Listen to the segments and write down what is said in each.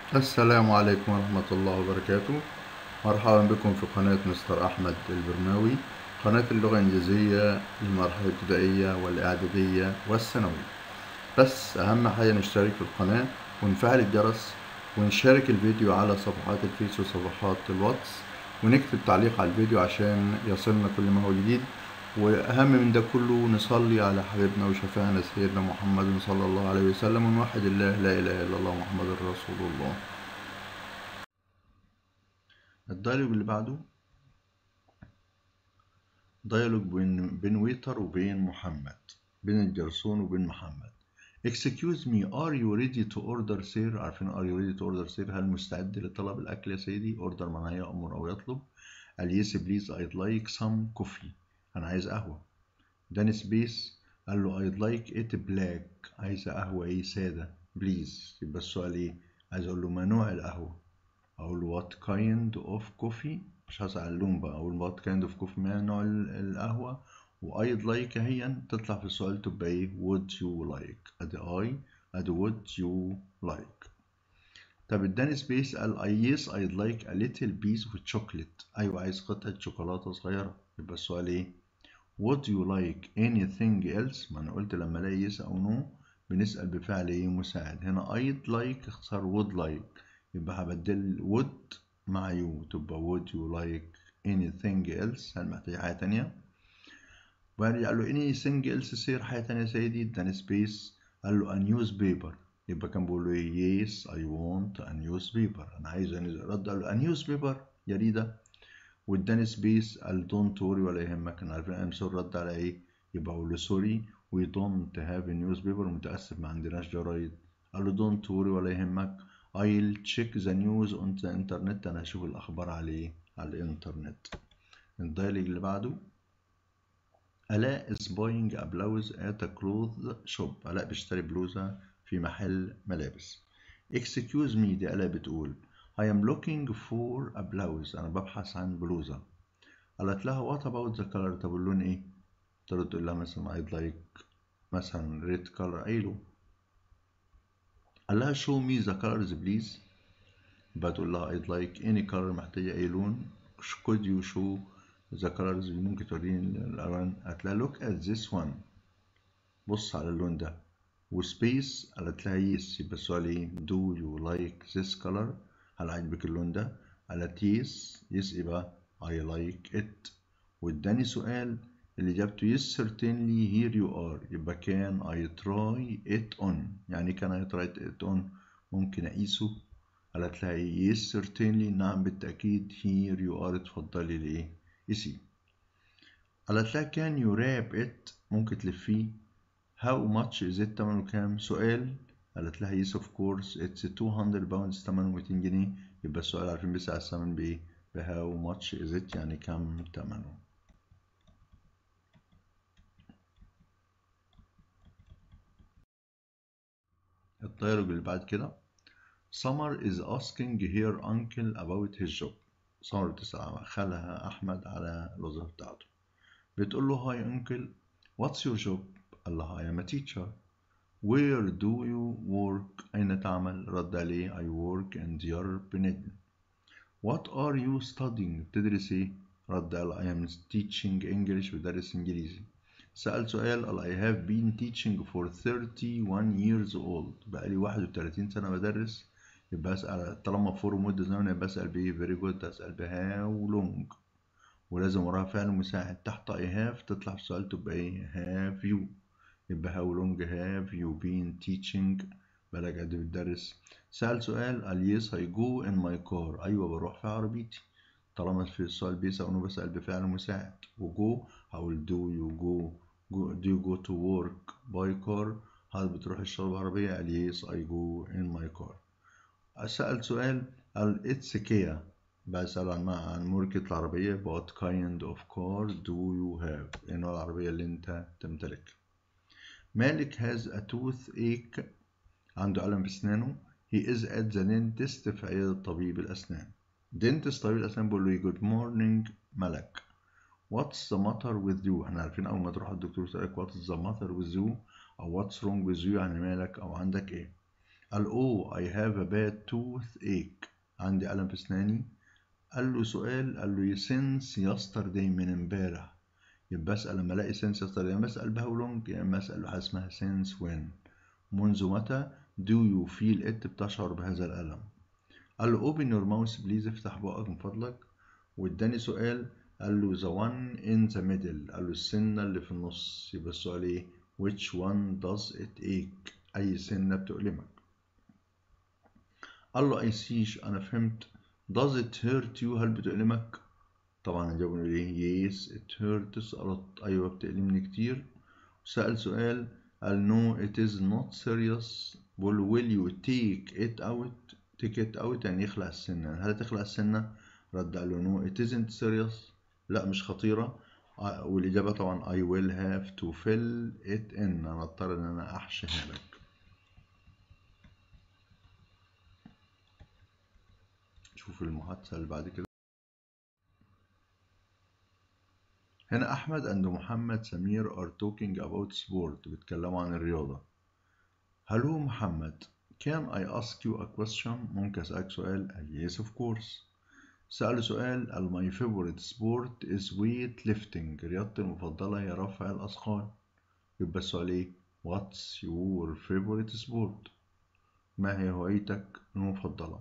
السلام عليكم ورحمة الله وبركاته مرحبا بكم في قناة مستر أحمد البرماوي قناة اللغة الإنجليزية للمرحلة الابتدائية والإعدادية والثانوية بس أهم حاجة نشترك في القناة ونفعل الجرس ونشارك الفيديو على صفحات الفيس وصفحات الواتس ونكتب تعليق على الفيديو عشان يصلنا كل ما هو جديد وأهم من ده كله نصلي على حبيبنا وشفاعنا سيدنا محمد صلى الله عليه وسلم ونوحد الله لا إله إلا الله محمد رسول الله الدايلوج اللي بعده دايلوج بين بين ويتر وبين محمد بين الجرسون وبين محمد Excuse me, are you ready to order sir؟ عارفين are you ready to order sir؟ هل مستعد لطلب الأكل يا سيدي؟ order معناها يأمر أو يطلب. قال yes please I'd like some coffee. أنا عايز قهوة. داني سبيس قال له I'd like it black. عايز قهوة إيه سادة please. يبقى السؤال إيه؟ عايز أقول له ما نوع القهوة؟ أقول له what kind of coffee؟ مش هسأل اللون بقى أقول what kind of coffee ما نوع القهوة؟ وأيد لايك هي تطلع في السؤال تبقى إيه would you like أدي I أدي would you like طب اداني سبيس قال I yes I'd like a little piece of chocolate أيوة عايز قطعة شوكولاتة صغيرة يبقى السؤال إيه would you like anything else ما أنا قلت لما ألاقي yes أو no بنسأل بفعل إيه مساعد هنا I'd like اختصار would like يبقى هبدل would مع you تبقى would you like anything else هل محتاج حاجة تانية؟ وارجع له اني سنجل سير حاجه تانية سيدي اداني سبيس قال له a newspaper يبقى كان بيقول له yes I want a newspaper انا عايز رد قال له a newspaper جريده واداني سبيس قال دونت وري ولا يهمك انا عارفين ام سوري رد على ايه يبقى اقول له سوري وي دونت هاف a newspaper متاسف ما عندناش جرايد قال له دونت وري ولا يهمك I'll check the news on the internet انا هشوف الاخبار على ايه على الانترنت الدايلوج اللي بعده آلاء is buying a blouse at a clothes shop آلاء بيشتري بلوزة في محل ملابس excuse me دي آلاء بتقول I am looking for a blouse أنا ببحث عن بلوزة قالت لها what about the color طب اللون إيه؟ ترد تقول لها مثلا I'd like مثلا red color أي لون قال لها show me the colors please بتقول لها I'd like any color محتاجة أي لون could you show the colors اللي ممكن توريني الألوان قالت لها look at this one بص على اللون ده وسبيس قالت لها يس يبقى السؤال ايه do you like this color هل عجبك اللون ده قالت يس يس يبقى I like it واداني سؤال اللي اجابته yes certainly here you are يبقى كان I try it on يعني كان I try it on ممكن أقيسه قالت لها yes certainly نعم بالتأكيد here you are اتفضلي لإيه يسي قالت لها كان يو راب ات ممكن تلفيه هاو ماتش از ات تمنه كام سؤال قالت لها يس اوف كورس اتس 200 باوندز تمنه 200 جنيه يبقى السؤال عارفين بيسأل الثمن بايه بهاو ماتش از ات يعني كام تمنه الدايلوج اللي بعد كده Summer is asking her uncle about his job سمر بتسأل خالها أحمد على الوظيفة بتاعته بتقول له هاي أنكل what's your job قال لها I am a teacher where do you work أين تعمل رد عليه I work in ديار بندن what are you studying بتدرس إيه رد قال I am teaching English بدرس إنجليزي سأل سؤال قال I have been teaching for 31 years old بقالي 31 سنة بدرس يبقى اسال طالما فور مده زمنيه يبقى اسال بايه فيري جود اسال بهاو لونج ولازم وراها فعل مساعد تحت اي هاف تطلع في السؤال تبقى ايه هاف يو يبقى هاو لونج هاف يو بين تيتشنج بالك قد بتدرس سأل سؤال قال يس هاي جو ان ماي كار ايوه بروح في عربيتي طالما في السؤال بيسأل انه بسأل بفعل مساعد وجو هقول دو يو جو دو يو جو تو ورك باي كار هل بتروح الشغل بعربية قال يس اي جو ان ماي كار سأل سؤال قال اتس كيا بسأل عن عن ماركة العربية what kind of car do you have ايه نوع العربية اللي انت تمتلك مالك has a toothache عنده ألم في أسنانه he is at the dentist في عيادة طبيب الأسنان dentist طبيب الأسنان بيقول له good morning ملك what's the matter with you احنا عارفين أول ما تروح الدكتور يسألك what's the matter with you أو what's wrong with you يعني مالك أو عندك إيه قال oh I have a bad toothache عندي ألم في أسناني قال له سؤال قال له since yesterday من امبارح يبقى أسأل لما ألاقي since yesterday يا إما أسأل بهاو لونج يا إما أسأل حاجة اسمها since when منذ متى do you feel it بتشعر بهذا الألم قال له open your mouth please افتح بقك من فضلك واداني سؤال قال له the one in the middle قال له السنة اللي في النص يبقى السؤال ايه which one does it ache أي سنة بتؤلمك قال له I see أنا فهمت does it hurt you هل بتؤلمك طبعا الجواب نقول ايه yes it hurts a lot أيوة بتألمني كتير سأل سؤال قال no it is not serious بقول will you take it out take it out يعني يخلع السنة هل تخلع السنة رد قال له no it isn't serious لا مش خطيرة والإجابة طبعا I will have to fill it in أنا أضطر إن أنا أحشيها لك شوف المحادثة اللي بعد كده هنا أحمد and محمد سمير are talking about sport بيتكلموا عن الرياضة هل هو محمد Can I ask you a question ممكن أسألك سؤال قال yes of course سأله سؤال قال my favorite sport is weightlifting رياضتي المفضلة هي رفع الأثقال يبقى السؤال إيه What's your favorite sport ما هي هوايتك المفضلة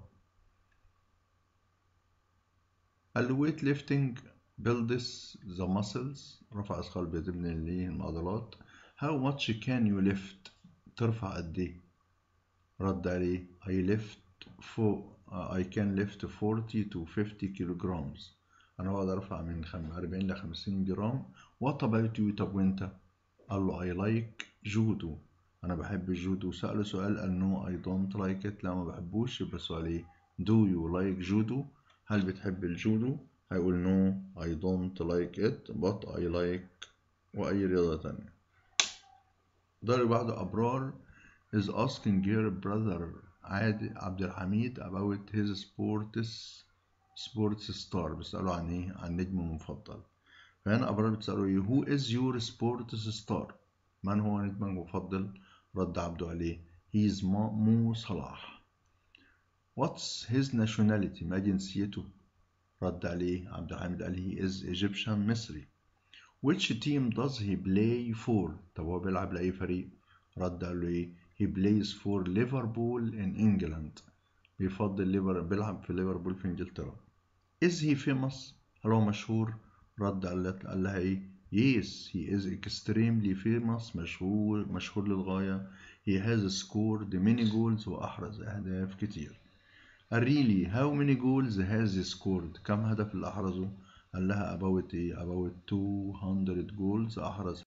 قال weight lifting builds the muscles رفع أثقال بتبني المعضلات how much can you lift ترفع قد إيه رد عليه I lift فوق I can lift 40 to 50 kilograms أنا بقدر أرفع من 40 ل 50 جرام What about you طب وأنت؟ قال له I like جودو أنا بحب الجودو سأله سؤال قال no I don't like it لا ما بحبوش يبقى السؤال إيه Do you like جودو؟ هل بتحب الجودو؟ هيقول no I don't like it but I like وأي رياضة تانية ده اللي بعده أبرار is asking her brother عادل عبد الحميد about his sports sports star بيسأله عن ايه عن نجمه المفضل فهنا أبرار بتسأله ايه who is your sports star من هو نجمك المفضل رد عبده عليه he is مو صلاح what's his nationality ما جنسيته رد عليه عبد الحميد قال he is Egyptian مصري which team does he play for طب هو بيلعب لأي فريق رد قال له ايه he plays for Liverpool in England بيفضل ليفر بيلعب في ليفربول في انجلترا is he famous هل هو مشهور رد قال لها ايه yes he is extremely famous مشهور مشهور للغاية he has scored many goals وأحرز أهداف كتير really how many goals has he scored كم هدف اللي أحرزه قال لها about ايه about 200 goals أحرز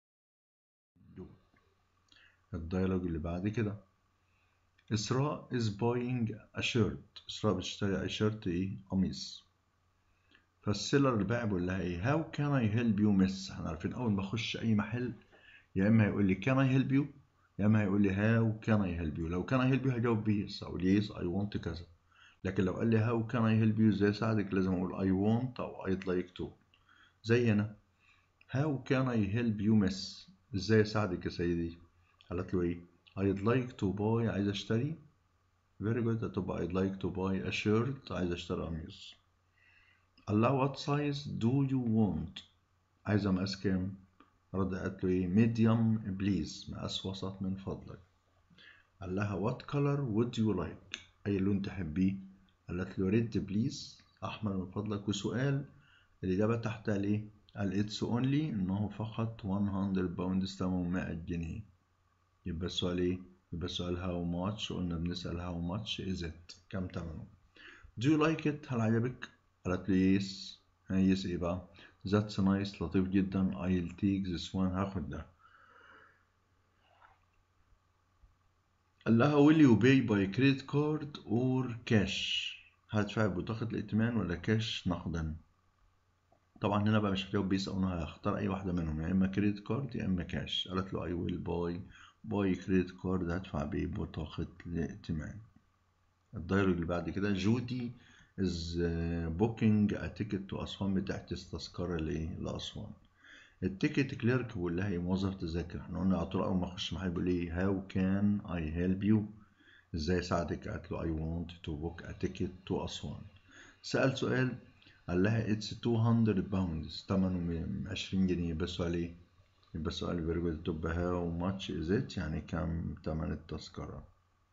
الديالوج اللي بعد كده إسراء is buying a shirt إسراء بتشتري أي شيرت إيه قميص فالسيلر البائع بيقول لها إيه how can I help you miss إحنا عارفين أول ما أخش أي محل يا إما هيقول لي can I help you يا إما هيقول لي how can I help you لو can I help you هجاوب بيس أقول yes I want كذا لكن لو قال لي how can I help you إزاي أساعدك لازم أقول I want أو I'd like to زي هنا how can I help you miss إزاي أساعدك يا سيدي قالت له ايه I'd like to buy عايز اشتري very good هتبقى I'd like to buy a shirt عايز اشتري قميص قال لها what size do you want عايزة مقاس كام رد قالت له ايه medium please مقاس وسط من فضلك قال لها what color would you like أي لون تحبيه قالت له red please أحمر من فضلك وسؤال الإجابة تحت قال إيه قال it's only إنه فقط 100 باوند ثمنه 100 جنيه يبقى السؤال إيه يبقى السؤال how much قلنا بنسأل how much is it كم تمنه do you like it هل عجبك قالت له yes ها yes إيه بقى that's nice لطيف جدا I'll take this one هاخد ده قال لها will you pay by credit card or cash هدفع ببطاقة الائتمان ولا كاش نقدا طبعا هنا بقى مش هجاوب بيس او انا هختار اي واحدة منهم يا اما كريدت كارد يا اما كاش قالت له I will buy باي كريدت كارد هدفع ببطاقة الائتمان الدايلوج اللي بعد كده جودي is booking a ticket to أسوان بتحجز تذكرة لأسوان التيكت كليرك بيقول لها ايه موظف تذاكر احنا قلنا على طول اول ما اخش محل بيقول ايه how can I help you ازاي اساعدك قالت له I want to book a ticket to أسوان سأل سؤال قال لها it's 200 pounds ثمنه 20 جنيه يبقى السؤال ايه؟ يبقى السؤال very good تبقى how much is it يعني كم ثمن التذكرة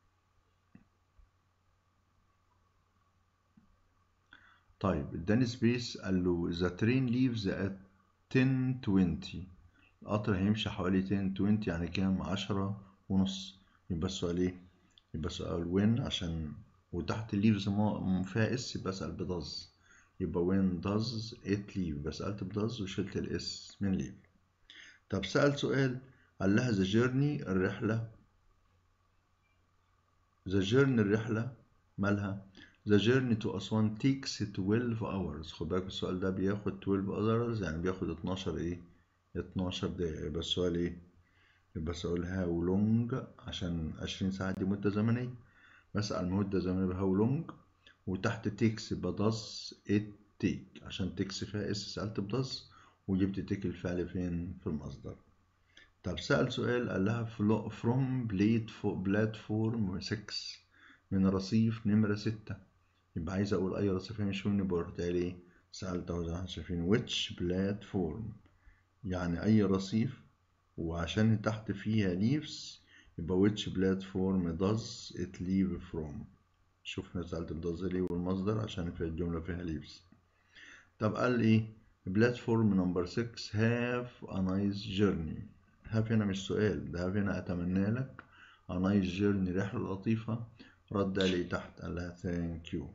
طيب اداني سبيس قال له the train leaves at 10:20 القطر هيمشي حوالي 10:20 يعني كام 10 ونص يبقى السؤال ايه يبقى السؤال when عشان وتحت leaves ما فيها اس يبقى اسال بدز يبقى when does it leave يبقى سألت بدز وشلت الاس من leave طب سأل سؤال قال لها the journey الرحلة the journey الرحلة مالها The journey to أسوان takes 12 hours خد بالك السؤال ده بياخد 12 hours يعني بياخد 12 ايه 12 دقيقة يبقى السؤال ايه يبقى السؤال how long عشان 20 ساعة دي مدة زمنية بسأل مدة زمنية how long وتحت takes يبقى does it take عشان takes فيها اس سألت بدز وجبت تيك الفعل فين في المصدر طب سأل سؤال قال لها from platform 6 من رصيف نمرة 6 يبقى عايز اقول اي رصيف هيمشي مني يبقى رحت قايل ايه سألت اهو زي ما احنا شايفين which platform يعني اي رصيف وعشان تحت فيها leaves يبقى which platform does it leave from شوفنا سألت does ليه والمصدر عشان في الجملة فيها leaves طب قال ايه platform number 6 have a nice journey have هنا مش سؤال ده have هنا اتمنى لك a nice journey رحلة لطيفة رد لي تحت قال لها thank you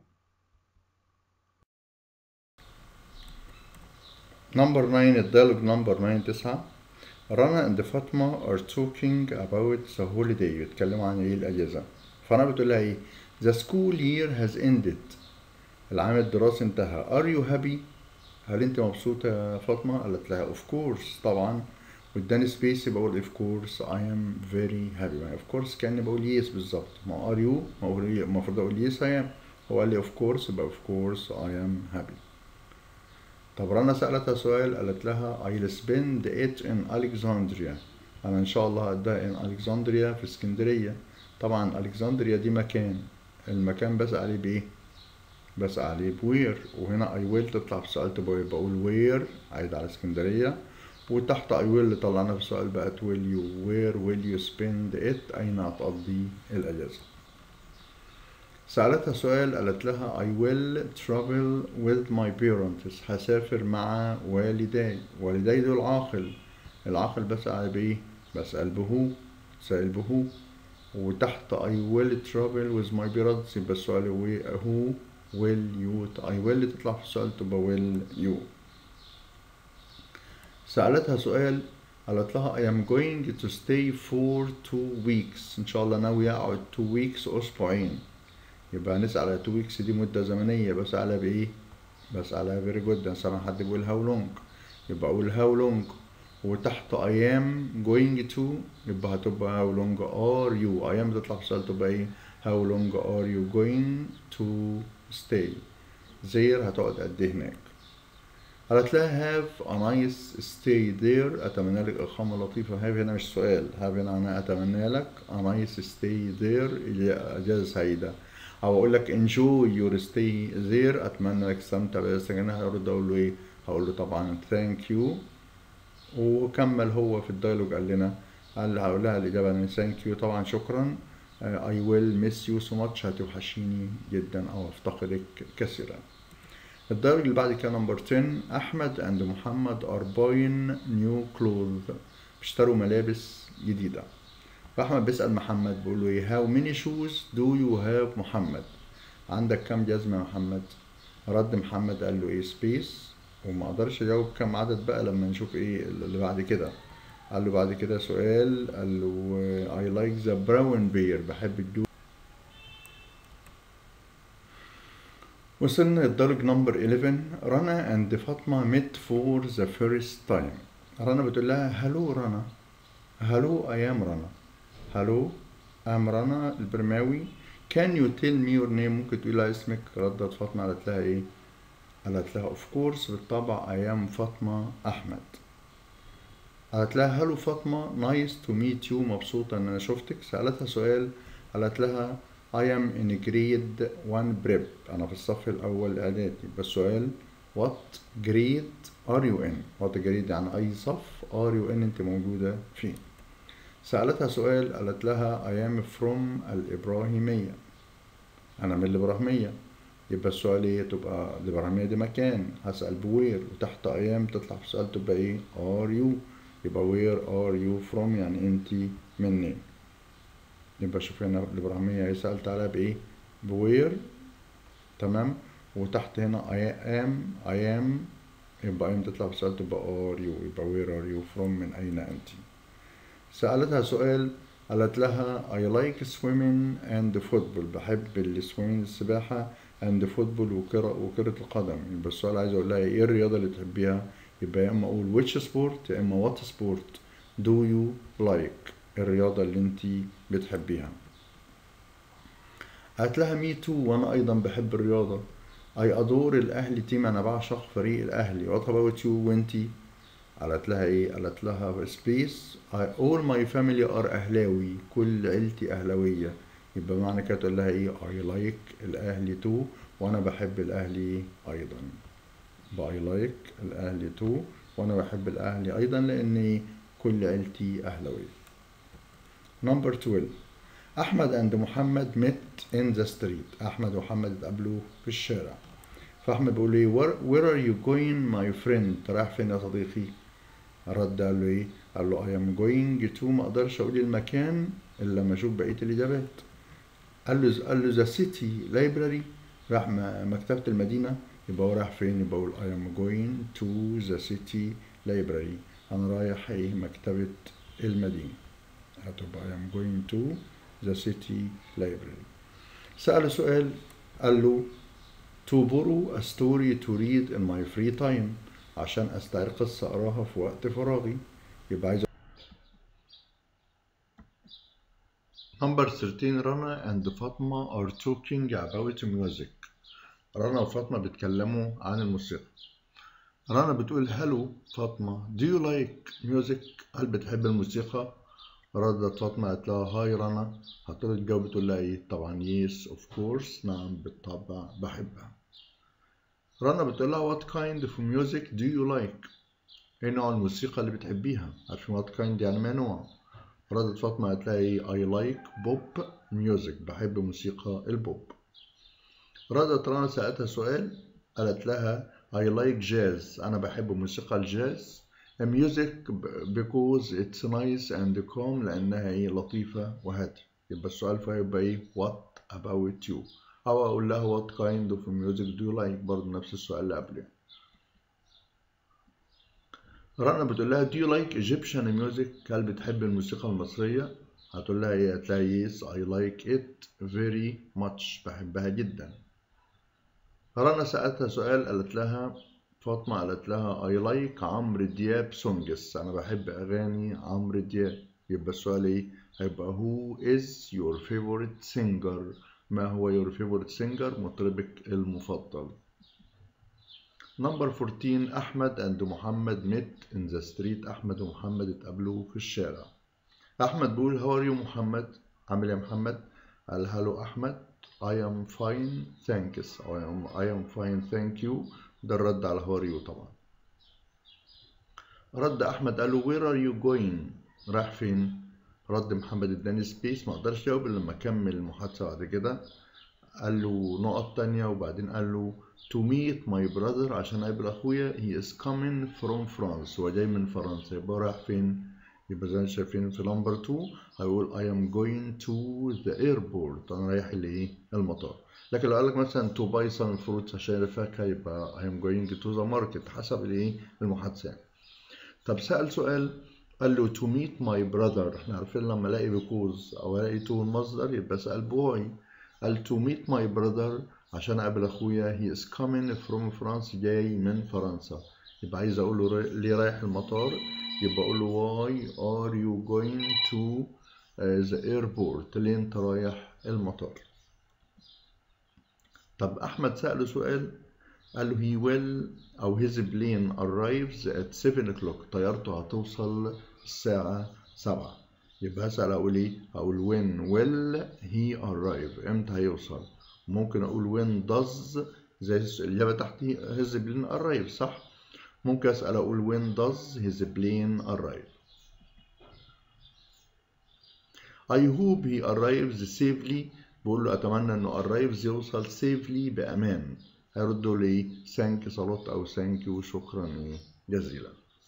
Number 9 الديالوج نمبر 9 9 رنا and فاطمة are talking about the holiday بيتكلموا عن ايه الأجازة فأنا بتقول لها ايه The school year has ended العام الدراسي انتهى Are you happy؟ هل انت مبسوطة يا فاطمة؟ قالت لها of course طبعا واداني سبيس بقول of course I am very happy يعني of course كأني بقول yes بالظبط ما are you المفروض اقول yes I am هو قال لي of course يبقى of course I am happy طب رنا سألتها سؤال قالت لها I'll spend it in Alexandria أنا إن شاء الله هقضيها in Alexandria في اسكندرية طبعا Alexandria دي مكان المكان بسأل عليه بإيه؟ بسأل عليه بوير وهنا I will تطلع في السؤال تبقى بقول وير عايد على اسكندرية وتحت I will طلعنا في السؤال بقت will you where will you spend it أين هتقضي الأجازة سألتها سؤال قالت لها I will travel with my parents هسافر مع والداي والداي دول عاقل العاقل بسأل بإيه؟ بسأل بهو سأل بهو وتحت I will travel with my parents يبقى السؤال who will you I will تطلع في السؤال تبقى will you سألتها سؤال قالت لها I am going to stay for two weeks إن شاء الله ناوي أقعد two weeks أسبوعين يبقى هنسأل على 2 weeks دي مدة زمنية بسألها بإيه؟ بسألها very good مثلا حد بيقول how long يبقى أقول how long وتحت I am going to يبقى هتبقى how long are you I am تطلع في السؤال تبقى إيه؟ how long are you going to stay there هتقعد قد إيه هناك قالت لها have a nice stay there أتمنى لك إقامة لطيفة have هنا مش سؤال have هنا أنا أتمنى لك a nice stay there إجازة سعيدة او اقول لك enjoy your stay there اتمنى لك تستمتع بالاستجابه هرد اقول له ايه هقول له طبعا thank you وكمل هو في الدايلوج قال لنا قال هقول لها الاجابه ان thank you طبعا شكرا I will miss you so much هتوحشيني جدا او افتقدك كثيرا الدايلوج اللي بعد كده نمبر 10 احمد and محمد are buying new clothes بيشتروا ملابس جديده فاحمد بيسال محمد بيقول له ايه هاو ماني شوز دو يو هاف محمد عندك كام جزمه يا محمد رد محمد قال له ايه سبيس وما اقدرش اجاوب كام عدد بقى لما نشوف ايه اللي بعد كده قال له بعد كده سؤال قال له اي لايك ذا براون بير بحب الدو وصلنا للدرج نمبر 11 رنا اند فاطمه ميت فور ذا فيرست تايم رنا بتقول لها هلو رنا هلو ايام رنا هلو ام رنا البرماوي كان يو تيل مي يور نيم ممكن تقول لها اسمك ردت فاطمه قالت لها ايه قالت لها اوف كورس بالطبع ايام فاطمه احمد قالت لها هلو فاطمه نايس تو ميت يو مبسوطه ان انا شفتك سالتها سؤال قالت لها I am in grade 1 prep أنا في الصف الأول إعدادي بس سؤال what grade are you in what grade يعني أي صف are you in أنت موجودة فيه سألتها سؤال قالت لها I am from الإبراهيمية أنا من الإبراهيمية يبقى السؤال إيه تبقى الإبراهيمية دي مكان هسأل بوير وتحت أيام تطلع في السؤال تبقى إيه are you يبقى where are you from يعني أنت منين يبقى شوف هنا الإبراهيمية هي سألت عليها بإيه بوير تمام وتحت هنا I am I am يبقى I am تطلع في السؤال تبقى are you يبقى where are you from من أين أنت سألتها سؤال قالت لها I like swimming and football بحب السويمنج السباحة and football وكرة وكرة القدم يبقى السؤال عايز أقول لها إيه الرياضة اللي تحبيها يبقى يا إما أقول which sport يا إما what sport do you like الرياضة اللي أنت بتحبيها قالت لها مي تو وأنا أيضا بحب الرياضة I adore الأهلي تيم أنا بعشق فريق الأهلي what about you وأنتي قالت لها ايه قالت لها سبيس all my family are اهلاوي كل عيلتي اهلاويه يبقى معنى كده تقول لها ايه I like الاهلي تو وانا بحب الاهلي ايضا يبقى I like الاهلي تو وانا بحب الاهلي ايضا لان كل عيلتي اهلاويه نمبر 12 احمد اند محمد met in the street احمد ومحمد اتقابلوا في الشارع فاحمد بيقول ايه where, where are you going my friend رايح فين يا صديقي رد قال له ايه قال له I am going to ما اقدرش اقول المكان الا لما اشوف بقيه الاجابات قال له قال له the city library راح مكتبه المدينه يبقى هو رايح فين يبقى اقول I am going to the city library انا رايح ايه مكتبه المدينه هتبقى I am going to the city library سأله سؤال قال له to borrow a story to read in my free time عشان استعير قصة اقراها في وقت فراغي يبقى عايز Number 13 رنا and فاطمة are talking about music رنا وفاطمة بيتكلموا عن الموسيقى رنا بتقول هلو فاطمة do you like music هل بتحب الموسيقى ردت فاطمة قالت لها هاي رنا هترد تجاوب تقول لها ايه طبعا yes of course نعم بالطبع بحبها رنا بتقول لها what kind of music do you like ايه نوع الموسيقى اللي بتحبيها عارفين what kind يعني ما نوع ردت فاطمة قالت لها ايه I like pop music بحب موسيقى البوب ردت رنا سألتها سؤال قالت لها I like jazz أنا بحب موسيقى الجاز music because it's nice and calm لأنها ايه لطيفة وهادية يبقى السؤال فيها يبقى ايه what about you أو أقول لها what kind of music do you like برضه نفس السؤال اللي قبله رنا بتقول لها do you like Egyptian music هل بتحب الموسيقى المصرية هتقول لها ايه هتلاقي yes I like it very much بحبها جدا رنا سألتها سؤال قالت لها فاطمة قالت لها I like عمرو دياب songs أنا بحب أغاني عمرو دياب يبقى السؤال إيه؟ هيبقى who is your favorite singer؟ ما هو your favorite singer؟ مطربك المفضل. Number 14 أحمد and محمد met in the street أحمد ومحمد اتقابلوا في الشارع. أحمد بيقول how are you محمد؟ عامل إيه يا محمد؟ قال hello أحمد I am fine thanks I am, I am fine thank you ده الرد على how are you طبعا رد احمد قال له where are you going رايح فين رد محمد اداني سبيس ما اقدرش اجاوب الا لما اكمل المحادثه بعد كده قال له نقط تانية وبعدين قال له to meet my brother عشان اقابل اخويا he is coming from France هو جاي من فرنسا يبقى رايح فين يبقى زي ما شايفين في نمبر 2 هيقول I am going to the airport انا رايح لايه المطار لكن لو قال لك مثلا to buy some fruits عشان الفاكهه يبقى I am going to the market حسب الايه المحادثه يعني. طب سأل سؤال قال له to meet my brother احنا عارفين لما الاقي because او الاقي to المصدر يبقى سأل بوي قال to meet my brother عشان اقابل اخويا he is coming from France جاي من فرنسا يبقى عايز اقول له ليه رايح المطار يبقى اقول له why are you going to the airport ليه انت رايح المطار طب احمد سأله سؤال قال له he will او his plane arrives at 7 o'clock طيارته هتوصل الساعة 7 يبقى هسأل أقول إيه؟ أقول when will he arrive إمتى هيوصل؟ ممكن أقول when does زي الإجابة تحتي his plane arrive صح؟ ممكن أسأل أقول when does his plane arrive؟ I hope he arrives safely بقول له أتمنى إنه arrives يوصل safely بأمان هيردوا لي thank صلوت أو thank وشكرا جزيلا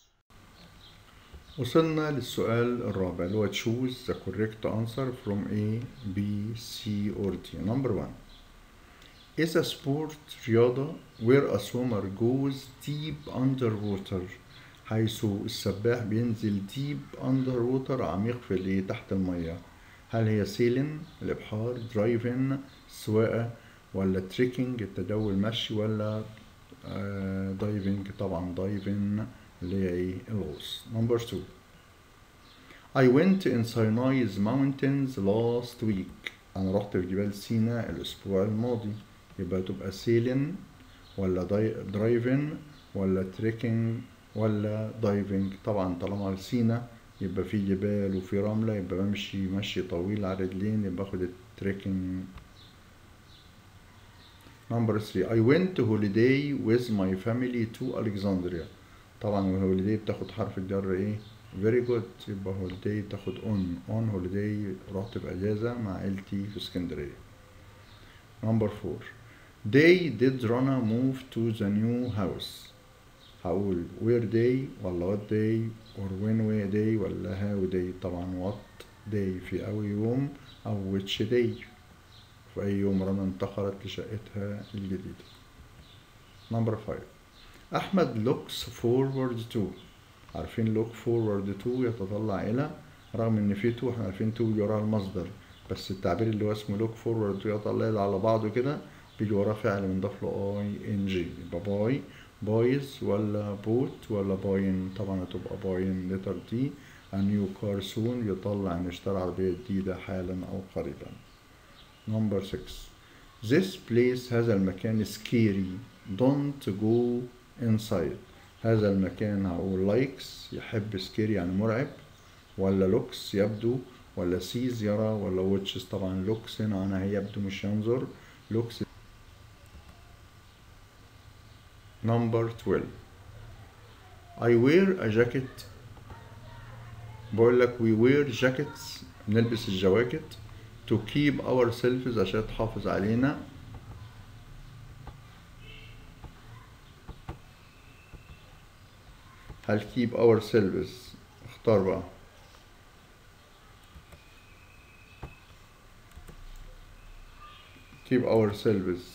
وصلنا للسؤال الرابع اللي هو choose the correct answer from A, B, C or D. Number one is a sport رياضة where a swimmer goes deep underwater حيث السباح بينزل deep underwater عميق في اللي تحت المية هل هي سيلين الإبحار درايفن السواقة ولا تريكنج التجول المشي ولا دايفنج طبعا دايفن اللي هي ايه الغوص نمبر 2 I went in Sinai's mountains last week أنا رحت في جبال سيناء الأسبوع الماضي يبقى تبقى سيلين ولا درايفن ولا تريكنج ولا دايفنج طبعا طالما سينا يبقى في جبال وفي رملة يبقى بمشي مشي طويل على رجلين يبقى باخد التريكنج Number three, I went to holiday with my family to Alexandria. طبعا الهوليداي بتاخد حرف الجر ايه؟ very good يبقى holiday بتاخد on on holiday رحت في اجازة مع عيلتي في اسكندرية. Number four, they did Rana move to the new house. هقول where day ولا what day or when we day ولا how day طبعا what day في أول يوم أو which day في أي يوم رنا انتقلت لشقتها الجديدة. Number five أحمد looks forward to عارفين look forward to يتطلع إلى رغم إن في to احنا عارفين to يراها المصدر بس التعبير اللي هو اسمه look forward to يطلع على بعضه كده بيجي وراه فعل بنضاف له اي ان جي يبقى باي بايز ولا بوت ولا باين طبعا هتبقى باين لتر دي a new car soon يطلع ان اشترى عربية جديدة حالا او قريبا number 6 this place هذا المكان scary don't go inside هذا المكان هقول likes يحب scary يعني مرعب ولا looks يبدو ولا sees يرى ولا watches طبعا looks هنا معناها يبدو مش ينظر looks number 12 I wear a jacket بقول لك we wear jackets بنلبس الجواكت to keep ourselves عشان تحافظ علينا هل keep ourselves اختار بقى keep ourselves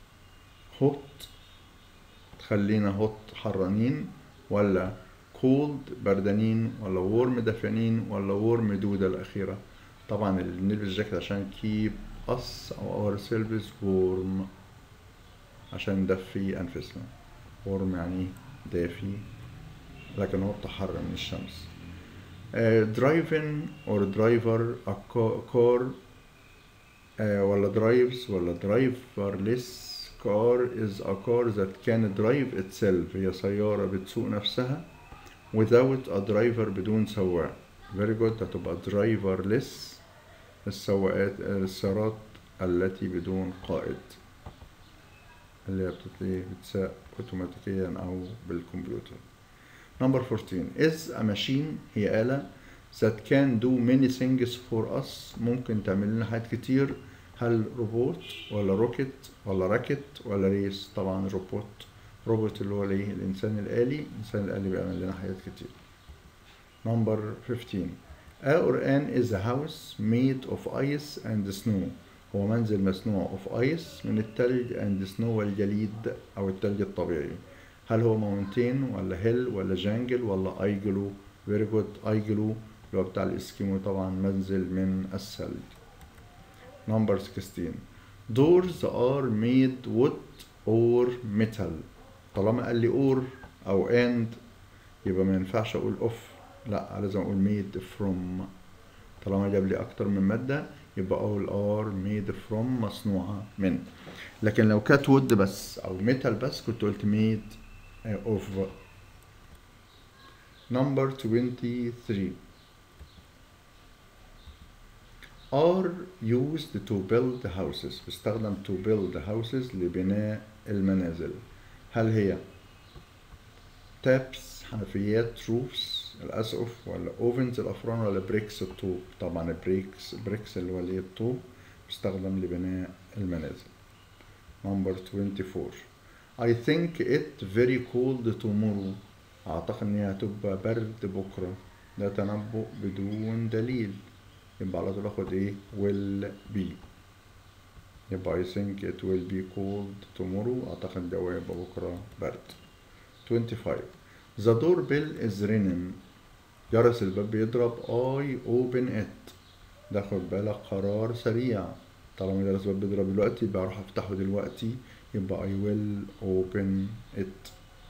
hot تخلينا hot حرانين ولا cold بردانين ولا warm دافئين ولا warm دودة الأخيرة طبعا اللي بنلبس جاكيت عشان keep us أو ourselves warm عشان ندفي أنفسنا warm يعني دافي لكن هو بتحرر من الشمس uh, driving or driver a car uh, ولا drives ولا driverless car is a car that can drive itself هي سيارة بتسوق نفسها without a driver بدون سواق very good هتبقى driverless السواقات السيارات التي بدون قائد اللي هي بتساق اوتوماتيكيا او بالكمبيوتر Number 14 is a machine هي آلة that can do many things for us ممكن تعمل لنا حاجات كتير هل روبوت ولا روكت ولا راكت ولا ريس طبعا روبوت روبوت اللي هو الايه الانسان الآلي الانسان الآلي بيعمل لنا حاجات كتير Number 15 A or an is a house made of ice and snow هو منزل مصنوع of ice من التلج and snow والجليد أو التلج الطبيعي هل هو ماونتين ولا هيل ولا جانجل ولا ايجلو فيري جود ايجلو اللي هو بتاع الاسكيمو طبعا منزل من الثلج نمبر 16 doors are made wood or metal طالما قال لي or او and يبقى ما ينفعش اقول of لا لازم اقول made from طالما جاب لي اكتر من ماده يبقى اقول are made from مصنوعه من لكن لو كانت wood بس او metal بس كنت قلت made of number 23 are used to build houses بيستخدم to build houses لبناء المنازل هل هي taps حنفيات roofs الأسقف ولا ovens الأفران ولا bricks الطوب طبعا bricks bricks اللي هو اللي هي الطوب بيستخدم لبناء المنازل number 24 I think it very cold tomorrow أعتقد إن هي هتبقى برد بكرة ده تنبؤ بدون دليل يبقى على طول آخد إيه will be يبقى I think it will be cold tomorrow أعتقد الجو هيبقى بكرة برد 25 The doorbell is ringing جرس الباب بيضرب I open it ده خد بالك قرار سريع طالما جرس الباب بيضرب دلوقتي يبقى أروح أفتحه دلوقتي يبقى I will open it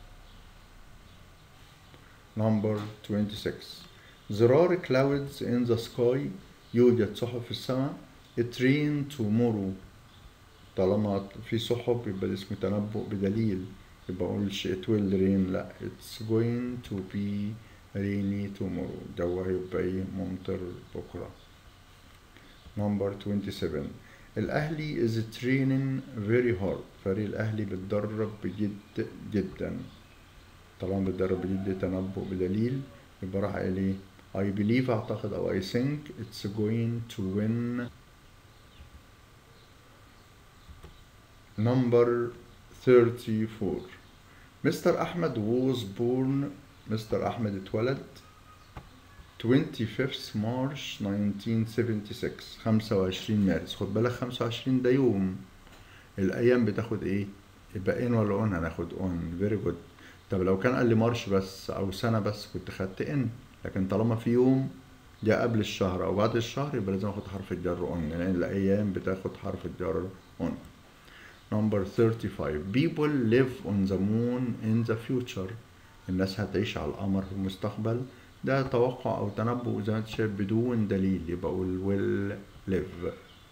Number 26 There are clouds in the sky يوجد سحب في السماء It rain tomorrow طالما في سحب يبقى ده اسمه تنبؤ بدليل يبقى أقولش it will rain لا it's going to be rainy tomorrow الجو هيبقى ايه ممطر بكرة Number 27 الأهلي is training very hard فريق الأهلي بيتدرب بجد جدا طالما بيتدرب بجد تنبؤ بدليل يبقى راح قال ايه I believe أعتقد أو I think it's going to win Number 34 Mr. Ahmed was born Mr. أحمد اتولد 25th March 1976 25 مارس خد بالك 25 ده يوم الأيام بتاخد إيه؟ يبقى إن ولا أون هناخد أون فيري جود طب لو كان قال لي مارش بس أو سنة بس كنت خدت إن لكن طالما في يوم جاء قبل الشهر أو بعد الشهر يبقى لازم آخد حرف الجر أون لأن الأيام بتاخد حرف الجر أون Number 35 People live on the moon in the future الناس هتعيش على القمر في المستقبل ده توقع أو تنبؤ زي ما انت شايف بدون دليل يبقى أقول will live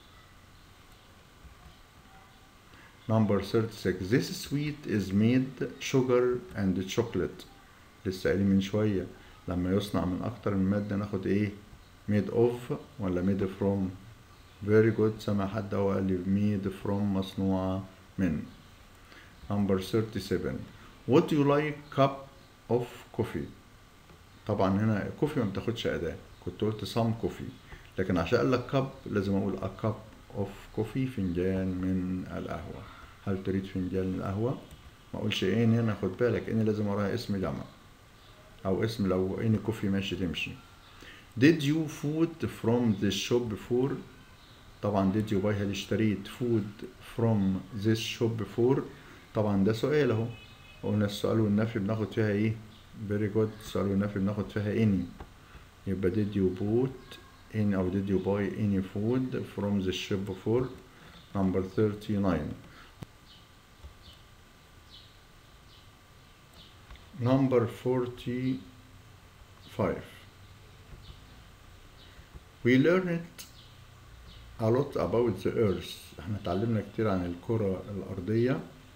Number 36 This sweet is made sugar and chocolate لسه قايلين من شوية لما يصنع من أكتر من مادة ناخد إيه made of ولا made from very good سمع حد هو قال لي made from مصنوعة من number 37 would you like cup of coffee طبعا هنا كوفي ما بتاخدش أداة كنت قلت some coffee لكن عشان قال لك cup لازم أقول a cup of coffee فنجان من القهوة هل تريد فنجان من القهوة ما أقولش إيه هنا خد بالك إني لازم وراها اسم جمع أو اسم لو إني كوفي ماشي تمشي did you food from this shop before طبعا did you buy هل اشتريت food from this shop before طبعا ده سؤال اهو قلنا السؤال والنفي بناخد فيها ايه very good السؤال والنفي بناخد فيها any يبقى did you bought any أو did you buy any food from the shop before number 39 number 45 we learned a lot about the earth احنا اتعلمنا كتير عن الكرة الأرضية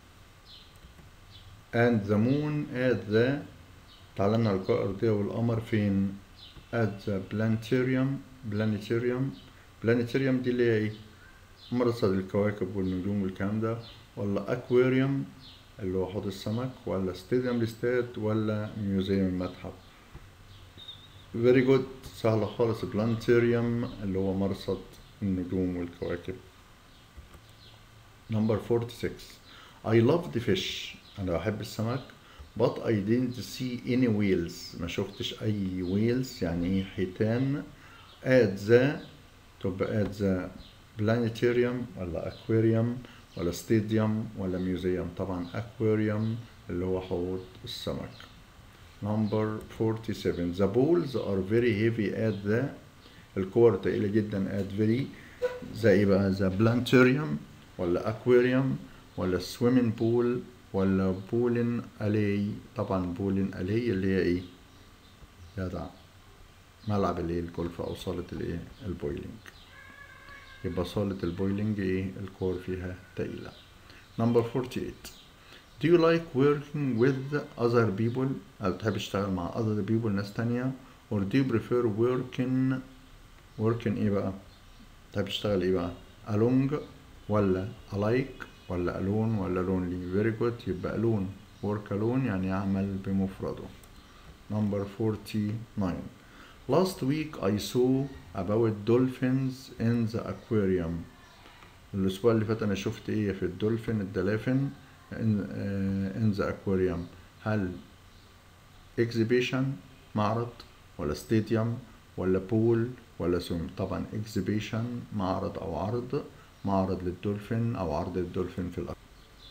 and the moon at the اتعلمنا عن الكرة الأرضية والقمر فين at the planetarium planetarium planetarium دي اللي هي ايه مرصد الكواكب والنجوم والكلام ده ولا aquarium اللي هو حوض السمك ولا ستاديوم الاستاد ولا ميوزيوم المتحف very good سهلة خالص بلانتيريوم اللي هو مرصد النجوم والكواكب number 46 I love the fish أنا بحب السمك but I didn't see any whales ما شفتش أي whales يعني إيه حيتان at the تبقى at the planetarium ولا aquarium ولا stadium ولا museum طبعا aquarium اللي هو حوض السمك number 47 the balls are very heavy at the الكور تقيلة جدا at very زي ايه بقى the planetarium ولا aquarium ولا swimming pool ولا بولين ألي طبعا بولين ألي اللي هي ايه جدع ملعب اللي هي الجولف أو صالة الايه البويلينج يبقى صالة البويلينج ايه الكور فيها تقيلة number 48 Do you like working with other people أو بتحب تشتغل مع other people ناس تانية or do you prefer working working ايه بقى طيب تشتغل ايه بقى along ولا alike ولا alone ولا lonely very good يبقى alone work alone يعني يعمل بمفرده number 49 last week I saw about dolphins in the aquarium الأسبوع اللي فات أنا شفت إيه في الدولفين الدلافين in, uh, in the aquarium هل exhibition معرض ولا stadium ولا بول ولا سوم طبعا exhibition معرض أو عرض معرض للدولفين أو عرض الدولفين في الأكواريوم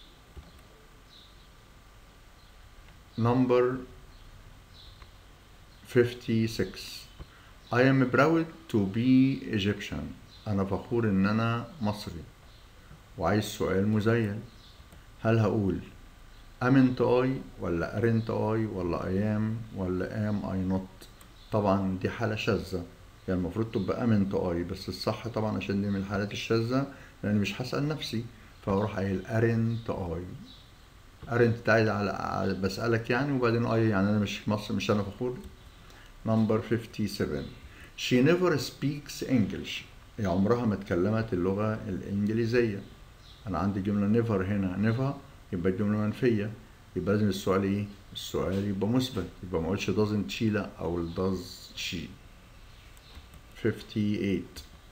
number 56 I am proud to be Egyptian أنا فخور إن أنا مصري وعايز سؤال مزيل هل هقول أمنت أي ولا أرنت أي ولا أيام ولا أم أي نوت طبعا دي حالة شاذة يعني المفروض تبقى أمنت أي بس الصح طبعا عشان دي من الحالات الشاذة لأن مش هسأل نفسي فأروح قايل أرنت أي أرنت تعالى على بسألك يعني وبعدين أي يعني أنا مش مصر مش أنا فخور نمبر 57 She never speaks English هي عمرها ما اتكلمت اللغة الإنجليزية أنا عندي جملة never هنا never يبقى الجملة منفية يبقى لازم السؤال إيه؟ السؤال يبقى مثبت يبقى ما أقولش doesn't she لا أو does she 58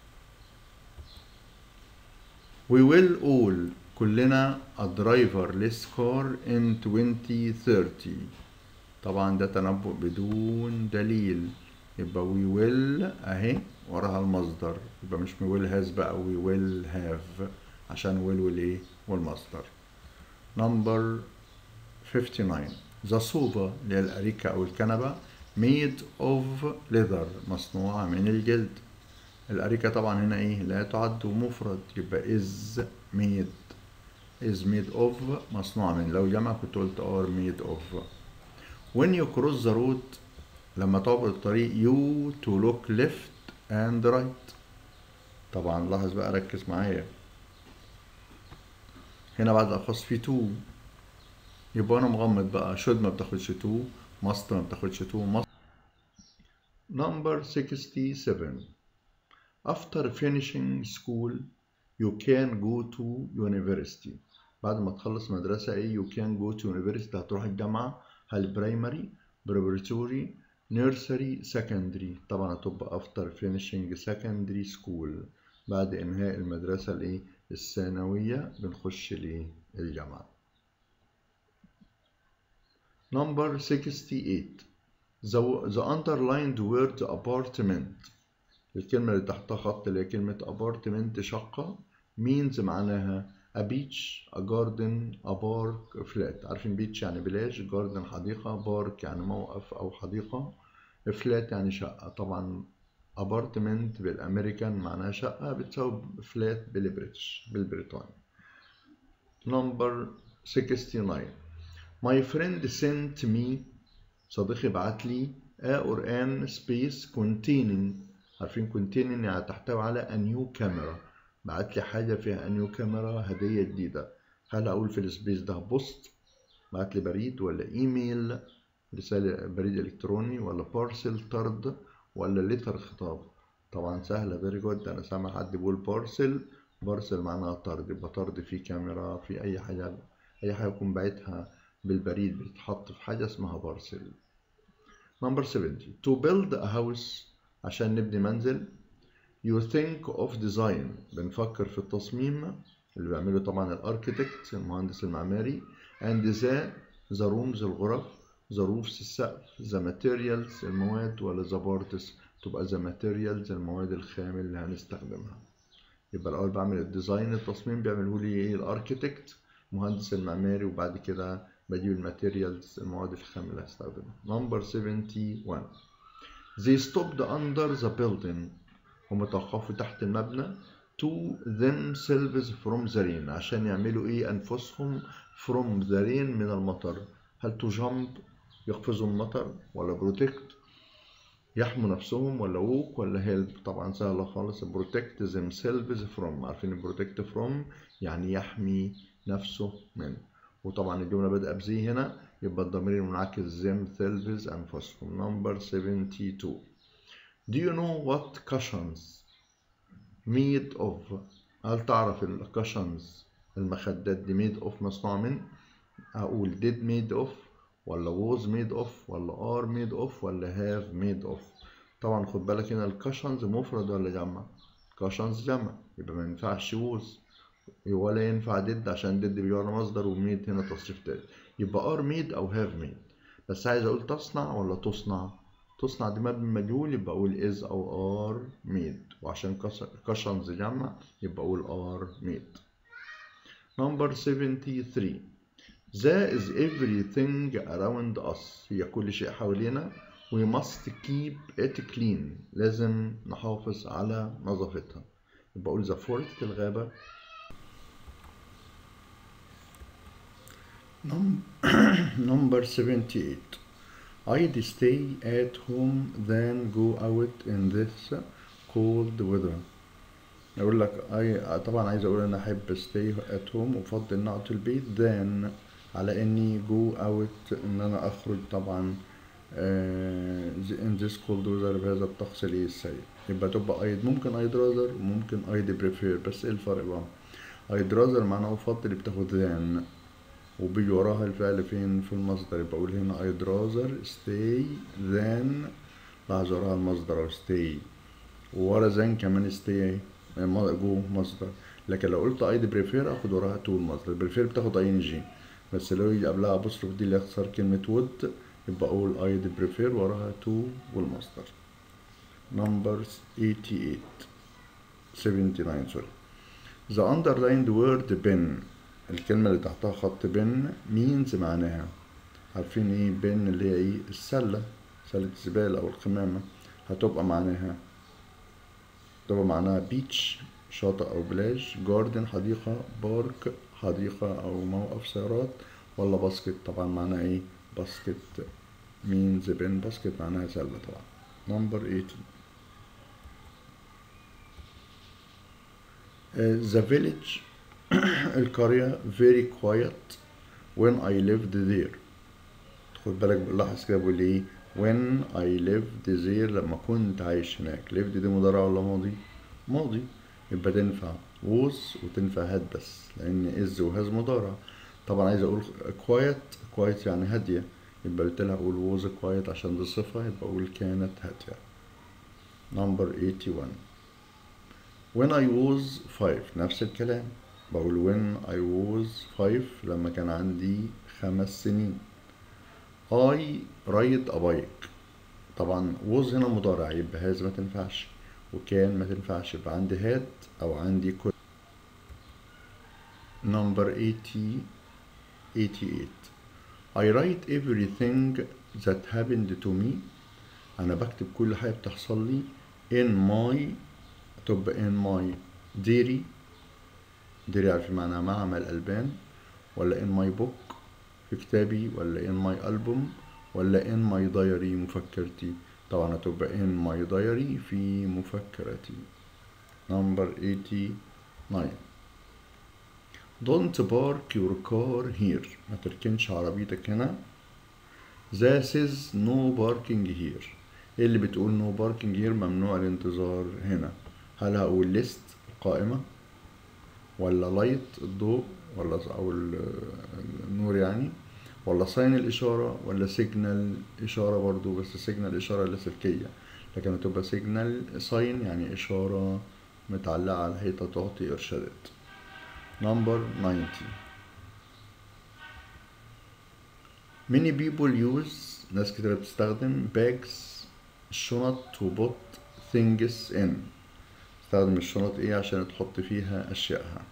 We will all كلنا a driverless car in 2030 طبعا ده تنبؤ بدون دليل يبقى we will اهي وراها المصدر يبقى مش we will has بقى we will have عشان will والايه والمصدر number 59 the sofa اللي هي الأريكة أو الكنبة made of leather مصنوعة من الجلد الأريكة طبعا هنا إيه لا تعد مفرد يبقى is made is made of مصنوعة من لو جمع كنت قلت are made of when you cross the road لما تعبر الطريق you to look left and right طبعا لاحظ بقى ركز معايا هنا بعد الأخص في to يبقى أنا مغمض بقى should ما بتاخدش to must ما بتاخدش to must number 67 after finishing school you can go to university بعد ما تخلص مدرسة ايه you can go to university هتروح الجامعة هل primary preparatory nursery secondary طبعا هتبقى after finishing secondary school بعد انهاء المدرسة الايه الثانوية بنخش الايه الجامعة number 68 the, the underlined word apartment الكلمة اللي تحتها خط اللي هي كلمة apartment شقة means معناها a beach a garden a park a flat عارفين beach يعني بلاج garden حديقة park يعني موقف أو حديقة flat يعني شقة طبعا apartment بالأمريكان معناها شقة بتساوي flat بالبريتش بالبريطاني number 69 my friend sent me صديقي بعت لي a or an space containing عارفين containing يعني تحتوي على a new camera بعت لي حاجة فيها a new camera هدية جديدة هل أقول في السبيس ده بوست بعت لي بريد ولا إيميل رسالة بريد إلكتروني ولا بارسل طرد ولا لتر خطاب طبعا سهلة فيري جود أنا سامع حد بيقول بارسل بارسل معناها طرد يبقى طرد فيه كاميرا في أي حاجة أي حاجة يكون باعتها بالبريد بتتحط في حاجة اسمها بارسل نمبر 70 to build a house عشان نبني منزل you think of design بنفكر في التصميم اللي بيعمله طبعا الاركيتكت المهندس المعماري and the the rooms الغرف the roofs السقف the materials المواد ولا the parts تبقى the materials المواد الخام اللي هنستخدمها يبقى الأول بعمل الديزاين التصميم بيعمله لي ايه الاركيتكت مهندس المعماري وبعد كده بجيب الماتيريالز المواد الخام اللي هستخدمها نمبر 71 they stopped under the building هم توقفوا تحت المبنى to themselves from the rain عشان يعملوا ايه انفسهم from the rain من المطر هل to jump يقفزوا من المطر ولا protect يحموا نفسهم ولا walk ولا help طبعا سهلة خالص protect themselves from عارفين protect from يعني يحمي نفسه منه وطبعا الجملة بدأ بزي هنا يبقى الضمير المنعكس themselves أنفسهم number 72 Do you know what cushions made of هل تعرف الكشنز المخدات دي made of مصنوع من أقول did made of ولا was made of ولا are made of ولا have made of طبعا خد بالك هنا الكشنز مفرد ولا جمع كشنز جمع يبقى ما ينفعش was ولا ينفع did عشان did بيجي مصدر وميد هنا تصريف تالت يبقى are made أو have made بس عايز أقول تصنع ولا تصنع تصنع دي مبني مجهول يبقى أقول is أو are made وعشان كشنز جمع يبقى أقول are made number 73 There is everything around us هي كل شيء حوالينا we must keep it clean لازم نحافظ على نظافتها يبقى أقول the forest الغابة number 78 I'd stay at home than go out in this cold weather اقول لك أي طبعا عايز اقول انا احب stay at home وافضل ان اقعد في البيت than على اني go out ان انا اخرج طبعا uh, in this cold weather بهذا الطقس الايه السيء يبقى تبقى I'd ممكن I'd rather وممكن I'd prefer بس ايه الفرق بقى I'd rather معناه افضل بتاخد than وبيجي وراها الفعل فين في المصدر يبقى اقول هنا I'd rather stay than لاحظ وراها المصدر او stay وورا than كمان stay جو مصدر لكن لو قلت I'd prefer اخد وراها to المصدر prefer بتاخد ing بس لو يجي قبلها apostrophe دي اللي يخسر كلمة would يبقى اقول I'd prefer وراها to والمصدر number 88 79 sorry the underlined word pen الكلمة اللي تحتها خط بن means معناها عارفين ايه بن اللي هي ايه السلة سلة الزبالة أو القمامة هتبقى معناها تبقى معناها بيتش شاطئ أو بلاج جاردن حديقة بارك حديقة أو موقف سيارات ولا باسكت طبعا معناها ايه باسكت means بن باسكت معناها سلة طبعا number 80 uh, the village القرية very quiet when I lived there خد بالك بلاحظ كده بقول ايه when I lived there لما كنت عايش هناك lived دي مضارع ولا ماضي ماضي يبقى تنفع was وتنفع had بس لان is وهاز مضارع طبعا عايز اقول quiet quiet يعني هادية يبقى قلت لها اقول was quiet عشان دي صفة يبقى اقول كانت هادية number 81 when I was five نفس الكلام بقول when I was five لما كان عندي خمس سنين I ride a bike طبعا was هنا مضارع يبقى هاز ما تنفعش وكان ما تنفعش يبقى عندي had أو عندي could number 80 88 I write everything that happened to me أنا بكتب كل حاجة بتحصل لي in my تبقى in my diary ديري عارفين معناها معمل ألبان ولا in my book في كتابي ولا in my album ولا in my diary مفكرتي طبعا هتبقى in my diary في مفكرتي number 89 don't park your car here ما تركنش عربيتك هنا this is no parking here ايه اللي بتقول no parking here ممنوع الانتظار هنا هل هقول list القائمة ولا لايت الضوء ولا او النور يعني ولا ساين الاشاره ولا سيجنال اشاره برضو بس سيجنال اشاره لاسلكيه لكن هتبقى سيجنال ساين يعني اشاره متعلقه على الحيطه تعطي ارشادات نمبر 90 many people use ناس كتير بتستخدم bags الشنط to put things in تستخدم الشنط ايه عشان تحط فيها اشيائها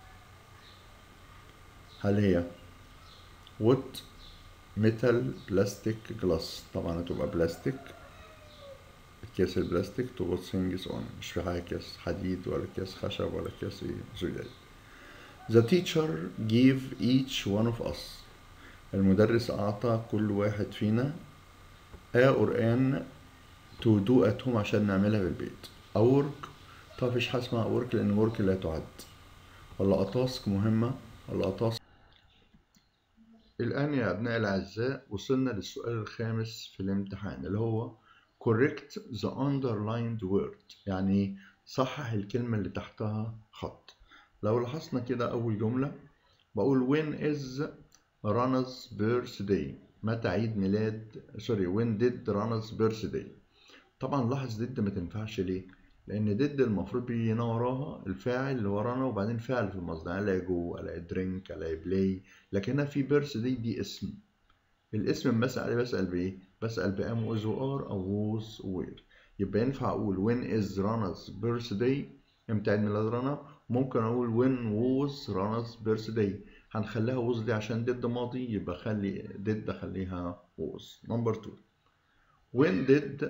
هل هي wood ميتال بلاستيك جلاس طبعا هتبقى بلاستيك الكيس البلاستيك to put things on مش في حاجة كيس حديد ولا كيس خشب ولا كيس زجاج The teacher gave each one of us المدرس أعطى كل واحد فينا a or an to do at home عشان نعملها في البيت a work طبعا مفيش حاجة اسمها work لأن work لا تعد ولا a task مهمة ولا a task الآن يا أبناء الأعزاء وصلنا للسؤال الخامس في الامتحان اللي هو correct the underlined word يعني صحح الكلمة اللي تحتها خط لو لاحظنا كده أول جملة بقول when is Rana's birthday متى عيد ميلاد سوري when did Rana's birthday طبعا لاحظ did ما تنفعش ليه لأن did المفروض بيجي وراها الفاعل اللي ورانا وبعدين فعل في المصدر ألاقي جو ألاقي drink ألاقي play لكن هنا في birthday دي اسم الاسم بسأل عليه بسأل بإيه؟ بسأل بأم was or أو was where يبقى ينفع أقول when is Rana's birthday امتى عيد ميلاد رنا ممكن أقول when was Rana's birthday هنخليها was دي عشان did ماضي يبقى خلي did خليها was number two when did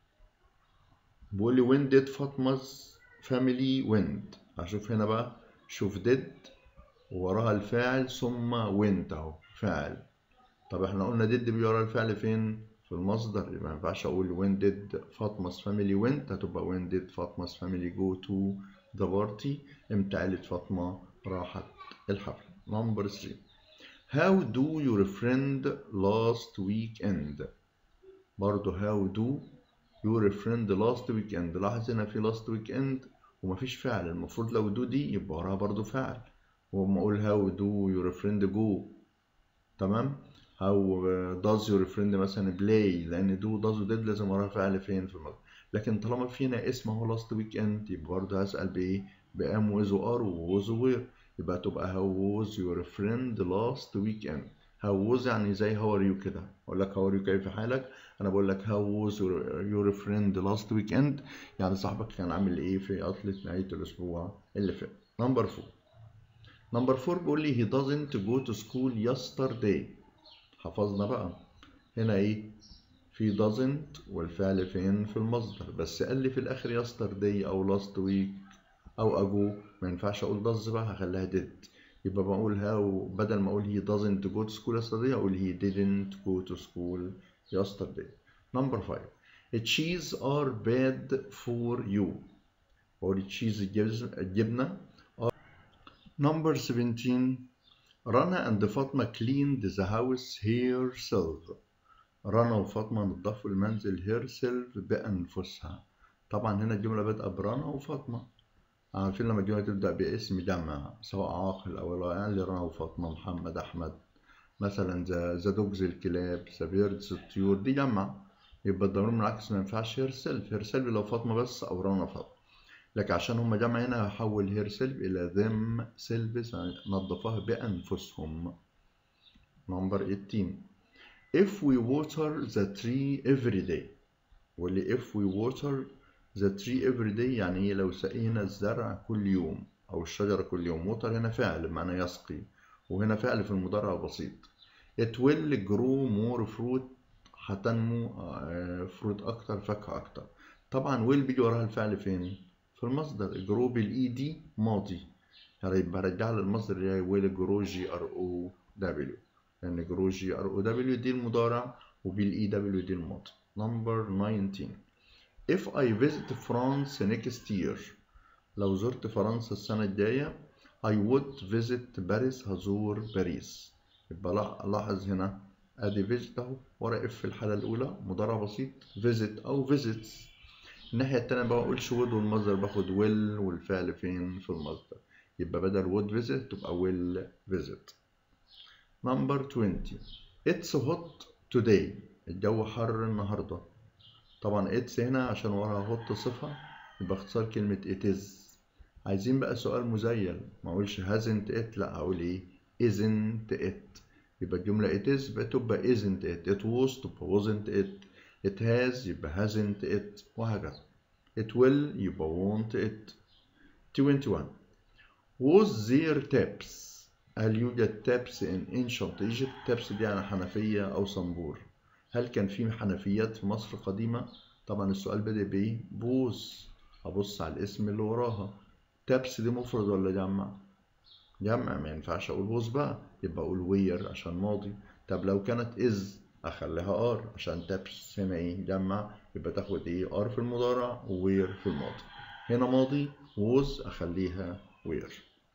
بيقول لي when did فاطمة family went هشوف هنا بقى شوف did وراها الفاعل ثم went اهو فاعل طب احنا قلنا did بيجي ورا الفعل فين في المصدر يبقى ما ينفعش اقول when did فاطمة family went هتبقى when did فاطمة family go to the party امتى عيلة فاطمة راحت الحفلة number 3 how do your friend last weekend برضه how do your friend last weekend لاحظ هنا في last weekend ومفيش فعل المفروض لو do دي يبقى وراها برضه فعل وأما أقول how do your friend go تمام how does your friend مثلا play لأن do does و did لازم وراها فعل فين في المصدر لكن طالما فينا اسم هو last weekend يبقى برضه هسأل بإيه بأم و is و are و was و where يبقى تبقى how was your friend last weekend how was يعني زي how are you كده اقول لك how are you كيف حالك انا بقول لك how was your, your friend last weekend يعني صاحبك كان عامل ايه في عطلة نهاية الاسبوع اللي فات نمبر 4 نمبر 4 بيقول لي he doesn't go to school yesterday حفظنا بقى هنا ايه في doesn't والفعل فين في المصدر بس قال لي في الاخر yesterday او last week او اجو ما ينفعش اقول does بقى هخليها did يبقى بقول how بدل ما اقول he doesn't go to school yesterday اقول he didn't go to school yesterday number 5 cheese are bad for you or cheese الجبنة number 17 رنا and فاطمة cleaned the house herself رنا وفاطمة نظفوا المنزل herself بأنفسها طبعا هنا الجملة بادئة برنا وفاطمة عارفين لما الجملة تبدأ باسم جمع سواء عاقل أو لا يعني رنا وفاطمة محمد أحمد مثلا ذا دوجز الكلاب ذا بيردز الطيور دي جمع يبقى الضمير المنعكس ما ينفعش هير سيلف هير سيلف لو فاطمة بس أو رنا فاطمة لكن عشان هما جمع هنا هحول هير سيلف إلى ذم سيلفز نظفوها بأنفسهم نمبر 18 if we water the tree every day واللي if we water the tree every day يعني ايه لو سقينا الزرع كل يوم أو الشجرة كل يوم water هنا فعل معنى يسقي وهنا فعل في المضارع بسيط it will grow more fruit هتنمو فروت أكتر فاكهة أكتر طبعا will بيجي وراها الفعل فين؟ في المصدر grow بالإي دي ماضي يبقى رجع للمصدر اللي هي will grow جي ار او دبليو لأن grow جي ار او دبليو دي المضارع وبالإي دبليو دي الماضي number 19 if I visit France next year لو زرت فرنسا السنة الجاية I would visit باريس هزور باريس يبقى لاحظ هنا ادي visit اهو ورا اف في الحالة الأولى مضارع بسيط visit أو visits الناحية التانية بقى بقولش would والمصدر باخد will والفعل فين في المصدر يبقى بدل would visit تبقى will visit number 20 it's hot today الجو حر النهاردة طبعا it's هنا عشان وراها hot صفة يبقى اختصار كلمة it is عايزين بقى سؤال مزيل ما اقولش hasn't it لا اقول ايه isn't it يبقى الجملة it is بتبقى isn't it it was تبقى wasn't it it has يبقى hasn't it وهكذا it will يبقى won't it 21 was there taps هل يوجد taps in ancient Egypt taps دي يعني حنفية أو صنبور هل كان في حنفيات في مصر قديمة طبعا السؤال بدأ بإيه بوز أبص على الاسم اللي وراها تابس دي مفرد ولا جمع جمع ما ينفعش اقول ووز بقى يبقى اقول وير عشان ماضي طب لو كانت از اخليها ار عشان تابس هنا ايه جمع يبقى تاخد ايه ار في المضارع ووير في الماضي هنا ماضي ووز اخليها وير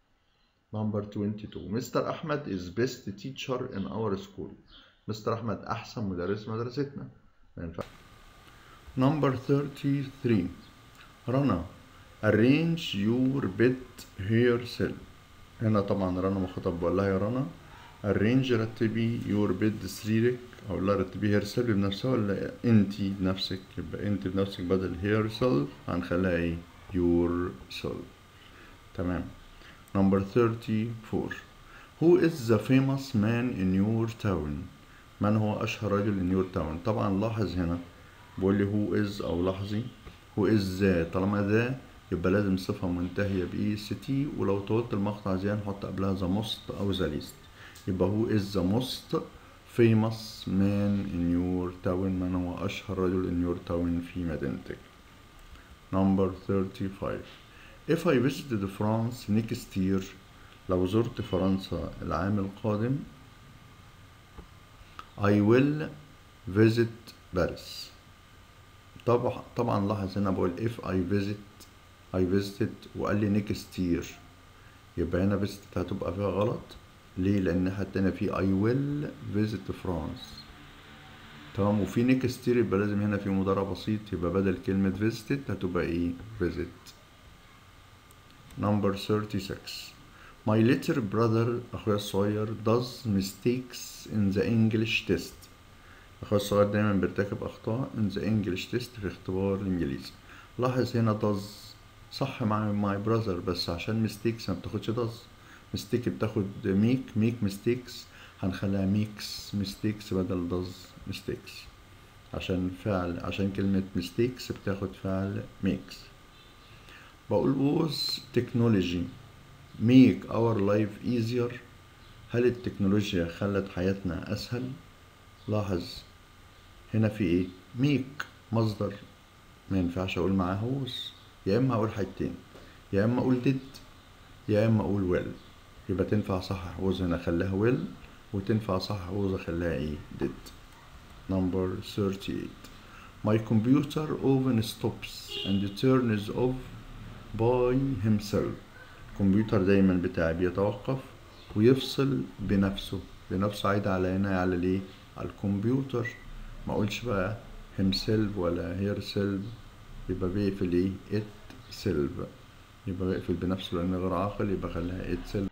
نمبر 22 مستر احمد is best teacher in our school مستر احمد احسن مدرس مدرستنا ما ينفعش نمبر 33 رنا arrange your bed yourself هنا طبعا رنا مخاطب بقول لها يا رنا arrange رتبي your bed سريرك او لا رتبي herself بنفسها ولا انتي بنفسك يبقى انت بنفسك بدل herself هنخليها ايه yourself تمام number 34 who is the famous man in your town من هو اشهر رجل in your town طبعا لاحظ هنا بقول لي who is او لاحظي who is ذا طالما ذا يبقى لازم صفة منتهية بإي اس تي ولو طولت المقطع زي نحط قبلها the most أو the least يبقى who is the most famous man in your town من هو أشهر رجل in your town في مدينتك number 35 if I visited France next year لو زرت فرنسا العام القادم I will visit Paris طبعا طبعا لاحظ هنا بقول if I visit I visited وقال لي next year يبقى هنا visit هتبقى فيها غلط ليه لان حتى هنا في I will visit France تمام وفي next year يبقى لازم هنا في مضارع بسيط يبقى بدل كلمة visited هتبقى ايه visit number 36 My little brother أخويا الصغير does mistakes in the English test أخويا الصغير دايما بيرتكب أخطاء in the English test في اختبار الإنجليزي لاحظ هنا does صح مع my brother بس عشان mistakes ما بتاخدش does mistake بتاخد make make mistakes هنخليها makes mistakes بدل does mistakes عشان فعل عشان كلمة mistakes بتاخد فعل makes بقول was technology make our life easier هل التكنولوجيا خلت حياتنا أسهل؟ لاحظ هنا في إيه؟ make مصدر ما ينفعش أقول معاه was يا إما أقول حاجتين يا إما أقول did يا إما أقول will يبقى تنفع صحح was هنا أخليها will وتنفع صحح was أخليها إيه؟ did number 38 My computer often stops and turns off by himself الكمبيوتر دايما بتاعي بيتوقف ويفصل بنفسه بنفسه عايد على هنا على ليه على الكمبيوتر ما اقولش بقى himself ولا herself يبقى بيقفل ايه itself يبقى بيقفل بنفسه لان غير عاقل يبقى خليها itself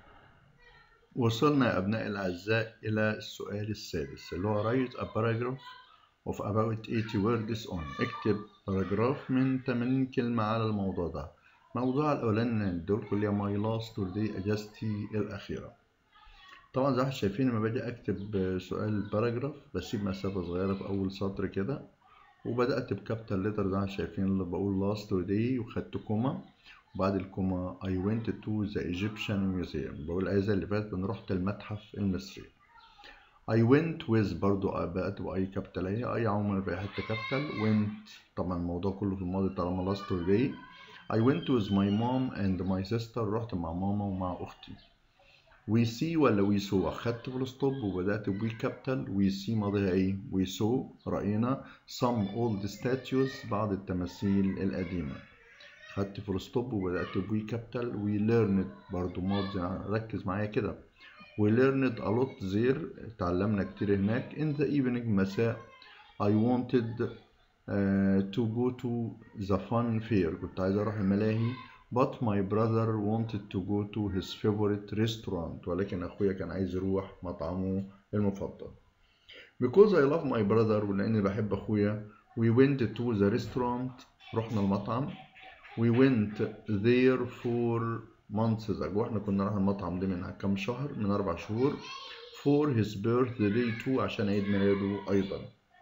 وصلنا يا ابنائي الاعزاء الى السؤال السادس اللي هو write a paragraph of about 80 words on اكتب باراجراف من 80 كلمة على الموضوع ده موضوع الأولاني دول كلية ماي لاست ودي أجازتي الأخيرة طبعا زي ما احنا شايفين لما باجي أكتب سؤال باراجراف بسيب مسافة صغيرة في أول سطر كده وبدأت بكابيتال ليتر زي ما احنا شايفين اللي بقول لاست ودي وخدت كوما وبعد الكوما I went to the Egyptian Museum بقول الأجازة اللي فاتت أنا رحت المتحف المصري I went with برضو بقت بأي كابيتال هي أي عموما في حتة كابيتال went طبعا الموضوع كله في الماضي طالما لاست ودي I went with my mom and my sister رحت مع ماما ومع أختي we see ولا we saw أخدت فول ستوب وبدأت بوي كابيتال we see ماضيها إيه we saw رأينا some old statues بعض التماثيل القديمة خدت فول ستوب وبدأت بوي كابيتال we learned برضو ماضي ركز معايا كده we learned a lot there اتعلمنا كتير هناك in the evening مساء I wanted uh, to go to the fun fair كنت عايز أروح الملاهي but my brother wanted to go to his favorite restaurant ولكن أخويا كان عايز يروح مطعمه المفضل because I love my brother ولأني بحب أخويا we went to the restaurant رحنا المطعم we went there for months ago احنا كنا رحنا المطعم ده من كام شهر من أربع شهور for his birthday too عشان عيد ميلاده أيضا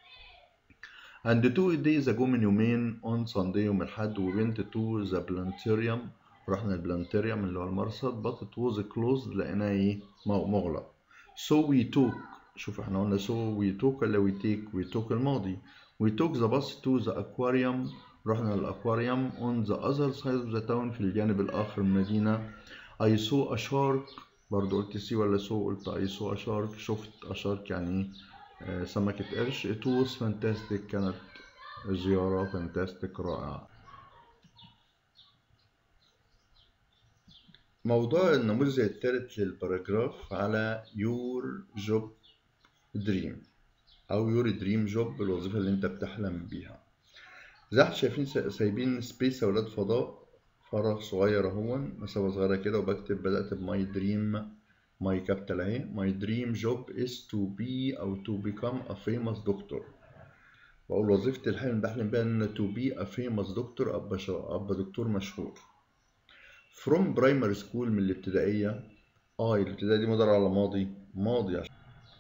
and two days ago من يومين on Sunday يوم الأحد we went to the planetarium رحنا البلانتيريوم اللي هو المرصد but it was closed لقيناه ايه مغلق so we took شوف احنا قلنا so we took ولا we take we took الماضي we took the bus to the aquarium رحنا الأكواريوم on the other side of the town في الجانب الآخر من المدينة I saw a shark برضو قلت سي ولا سو قلت I saw a shark شفت a shark يعني آه سمكة قرش it was fantastic كانت زيارة fantastic رائعة موضوع النموذج الثالث للباراجراف على your job dream أو your dream job الوظيفة اللي أنت بتحلم بيها زي ما شايفين سايبين سبيس يا ولاد فضاء فراغ صغير اهو مسافة صغيرة كده وبكتب بدأت بماي دريم ماي كابيتال اهي ماي دريم جوب is to be أو to become a famous doctor بقول وظيفتي الحلم بحلم بيها إن to be a famous doctor أبقى شا- أبقى دكتور مشهور from primary school من الابتدائية اه الابتدائي دي مدار على ماضي ماضي عشان.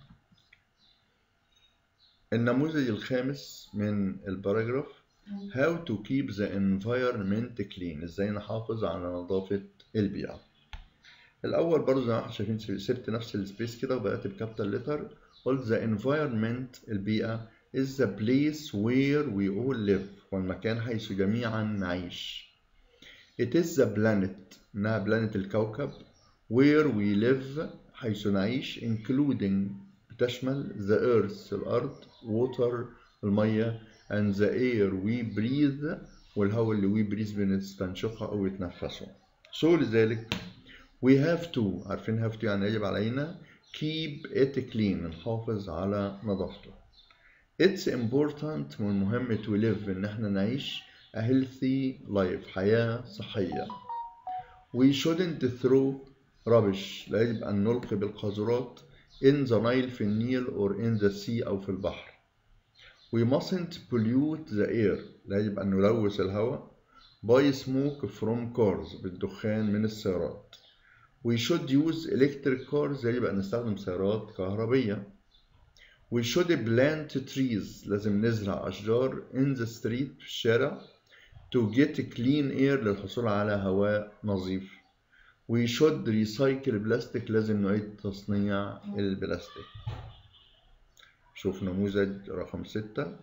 النموذج الخامس من الباراجراف how to keep the environment clean ازاي نحافظ على نظافة البيئة الأول برضو زي ما احنا شايفين سبت نفس السبيس كده وبدأت بكابيتال لتر قلت the environment البيئة is the place where we all live والمكان حيث جميعا نعيش It is the planet إنها بلانت الكوكب where we live حيث نعيش including بتشمل the earth الأرض water المية and the air we breathe والهواء اللي we breathe بنستنشقه أو نتنفسه so لذلك we have to عارفين have to يعني يجب علينا keep it clean نحافظ على نظافته it's important من المهم to live إن احنا نعيش a healthy life حياة صحية we shouldn't throw rubbish لا يجب أن نلقي بالقاذورات in the Nile في النيل or in the sea أو في البحر we mustn't pollute the air لا يجب أن نلوث الهواء by smoke from cars بالدخان من السيارات we should use electric cars يجب أن نستخدم سيارات كهربية we should plant trees لازم نزرع أشجار in the street في الشارع to get clean air للحصول على هواء نظيف we should recycle plastic لازم نعيد تصنيع البلاستيك شوف نموذج رقم ستة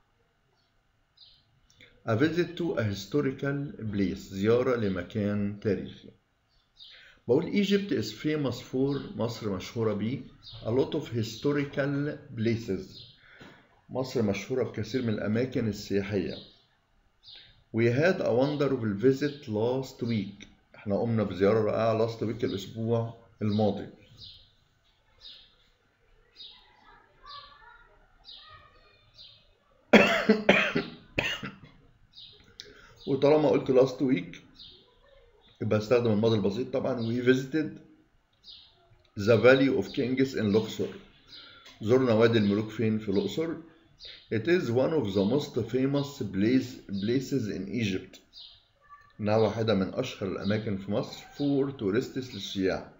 A visit to a historical place زيارة لمكان تاريخي بقول Egypt is famous for مصر مشهورة ب a lot of historical places مصر مشهورة بكثير من الأماكن السياحية We had a wonderful visit last week احنا قمنا بزيارة رائعة last week الأسبوع الماضي وطالما قلت last week يبقى استخدم الماضي البسيط طبعا we visited the valley of kings in الأقصر زرنا وادي الملوك فين في الأقصر It is one of the most famous place, places in Egypt إنها واحدة من أشهر الأماكن في مصر for tourists للسياح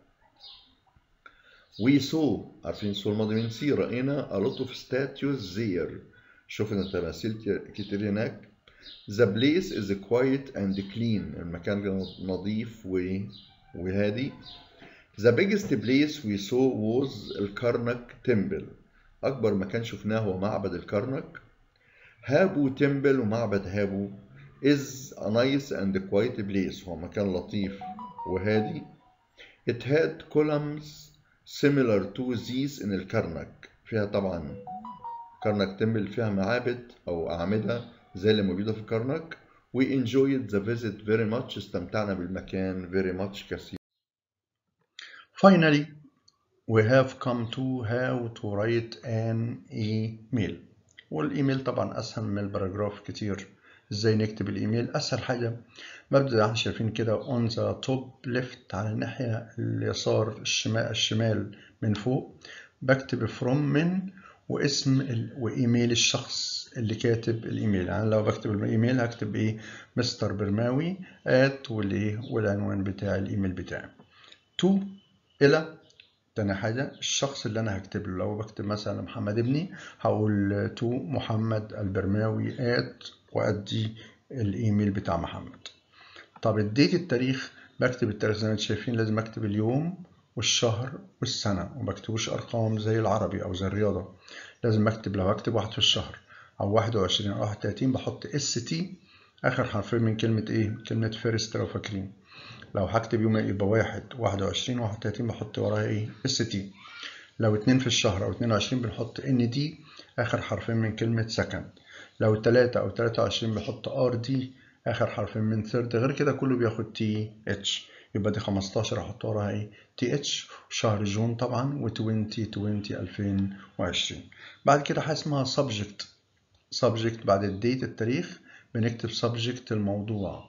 We saw عارفين saw الماضي من سي رأينا a lot of statues there شفنا تماثيل كتير هناك The place is quiet and clean المكان نظيف و... وهادي The biggest place we saw was الكرنك temple أكبر مكان شفناه هو معبد الكرنك هابو تمبل ومعبد هابو is a nice and quiet place هو مكان لطيف وهادي It had columns similar to these in الكرنك فيها طبعا كرنك تمبل فيها معابد أو أعمدة زي اللي موجودة في الكرنك We enjoyed the visit very much استمتعنا بالمكان very much كثير Finally we have come to how to write an email والايميل طبعا اسهل من الباراجراف كتير ازاي نكتب الايميل اسهل حاجه ببدا زي ما احنا شايفين كده on the top left على الناحيه اليسار الشمال الشمال من فوق بكتب from من واسم ال... وايميل الشخص اللي كاتب الايميل يعني لو بكتب الايميل هكتب ايه مستر برماوي at والايه والعنوان بتاع الايميل بتاعي to الى تاني حاجة الشخص اللي أنا هكتب له لو بكتب مثلا محمد ابني هقول تو محمد البرماوي آت وأدي الإيميل بتاع محمد طب الديت التاريخ بكتب التاريخ زي ما انتم شايفين لازم أكتب اليوم والشهر والسنة ومكتبوش أرقام زي العربي أو زي الرياضة لازم أكتب لو هكتب واحد في الشهر أو واحد وعشرين أو واحد وتلاتين بحط اس تي آخر حرفين من كلمة إيه؟ كلمة فيرست لو فاكرين لو هكتب يوم يبقى واحد واحد وعشرين واحد وتلاتين بحط وراها ايه اس تي لو اتنين في الشهر او اتنين وعشرين بنحط ان دي اخر حرفين من كلمة سكند لو تلاتة او تلاتة وعشرين بحط ار دي اخر حرفين من ثيرد غير كده كله بياخد تي اتش يبقى دي خمستاشر احط وراها ايه تي اتش شهر جون طبعا و 2020 2020 بعد كده حاجة اسمها subject subject بعد الديت التاريخ بنكتب subject الموضوع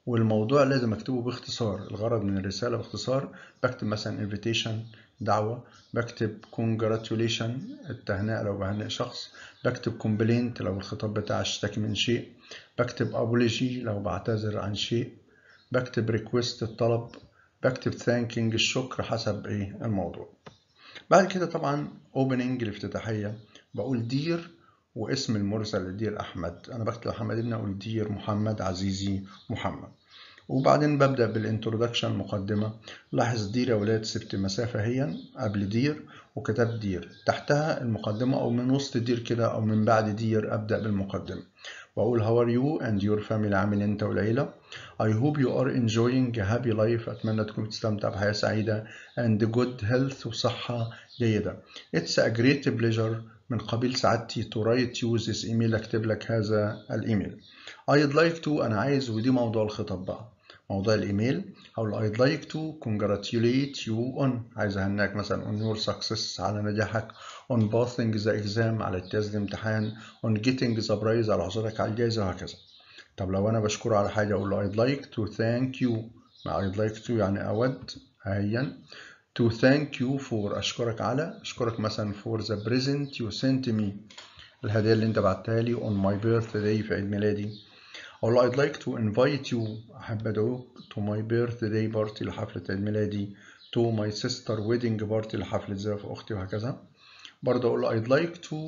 والموضوع لازم اكتبه باختصار الغرض من الرسالة باختصار بكتب مثلا invitation دعوة بكتب congratulation التهنئة لو بهنئ شخص بكتب complaint لو الخطاب بتاعي اشتكي من شيء بكتب apology لو بعتذر عن شيء بكتب request الطلب بكتب thanking الشكر حسب ايه الموضوع بعد كده طبعا opening الافتتاحية بقول دير واسم المرسل لدير أحمد أنا بكتب محمد ابن أقول دير محمد عزيزي محمد وبعدين ببدأ بالانترودكشن مقدمة لاحظ دير يا ولاد سبت مسافة هي قبل دير وكتبت دير تحتها المقدمة أو من وسط دير كده أو من بعد دير أبدأ بالمقدمة وأقول how are you and your family عامل أنت والعيلة I hope you are enjoying a happy life أتمنى تكون بتستمتع بحياة سعيدة and good health وصحة جيدة It's a great pleasure من قبيل سعادتي to write you this email أكتب لك هذا الإيميل I'd like to أنا عايز ودي موضوع الخطاب بقى موضوع الإيميل هقول I'd like to congratulate you on عايز أهنئك مثلا on your success على نجاحك on passing the exam على اجتياز الامتحان on getting the prize على حصولك على الجائزة وهكذا طب لو أنا بشكره على حاجة أقول له I'd like to thank you ما I'd like to يعني أود هيا to thank you for أشكرك على أشكرك مثلا for the present you sent me الهدية اللي أنت بعتها لي on my birthday في عيد ميلادي أقول له I'd like to invite you أحب أدعوك to my birthday party لحفلة عيد ميلادي to my sister wedding party لحفلة زفاف أختي وهكذا برضه أقول له I'd like to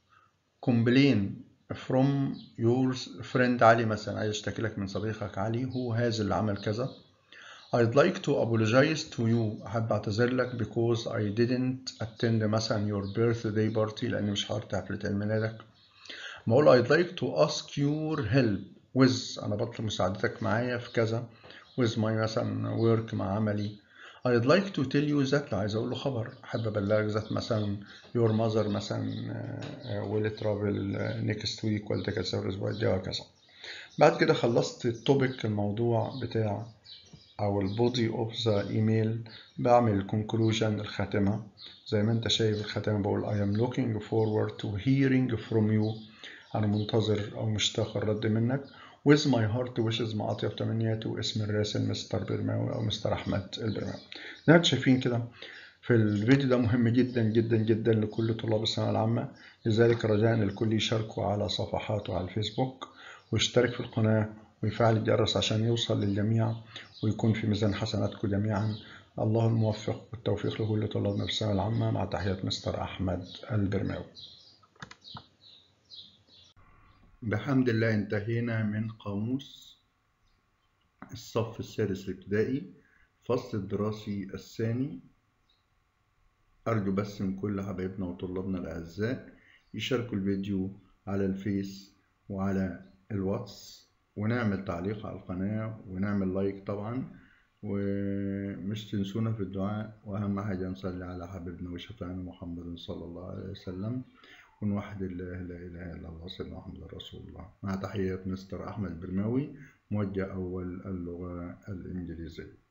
complain from your friend علي مثلا عايز أشتكي لك من صديقك علي هو هذا اللي عمل كذا I'd like to apologize to you أحب أعتذر لك because I didn't attend مثلا your birthday party لأني مش حضرت حفلة عيد ميلادك بقول I'd like to ask your help with أنا بطلب مساعدتك معايا في كذا with my مثلا work مع عملي I'd like to tell you that لو عايز أقول له خبر أحب أبلغك ذات مثلا your mother مثلا will travel next week والدتك هتسافر الأسبوع الجاي وهكذا بعد كده خلصت التوبيك الموضوع بتاع أو البودي أوف ذا إيميل بعمل الكونكلوجن الخاتمة زي ما أنت شايف الخاتمة بقول I am looking forward to hearing from you أنا منتظر أو مشتاق الرد منك with my heart wishes مع أطيب تمنياتي واسم الراسل مستر برماوي أو مستر أحمد البرماوي زي ما أنتم شايفين كده في الفيديو ده مهم جدا جدا جدا لكل طلاب الثانوية العامة لذلك رجاء الكل يشاركوا على صفحاته على الفيسبوك ويشترك في القناة ويفعل الجرس عشان يوصل للجميع ويكون في ميزان حسناتكم جميعا الله الموفق والتوفيق لكل طلابنا في الثانوية العامة مع تحيات مستر أحمد البرماوي بحمد الله انتهينا من قاموس الصف السادس الابتدائي فصل الدراسي الثاني أرجو بس من كل حبايبنا وطلابنا الأعزاء يشاركوا الفيديو على الفيس وعلى الواتس ونعمل تعليق على القناة ونعمل لايك طبعا ومش تنسونا في الدعاء وأهم حاجة نصلي على حبيبنا وشفيعنا محمد صلى الله عليه وسلم ونوحد الله لا إله إلا الله سيدنا محمد رسول الله مع تحيات مستر أحمد برماوي موجه أول اللغة الإنجليزية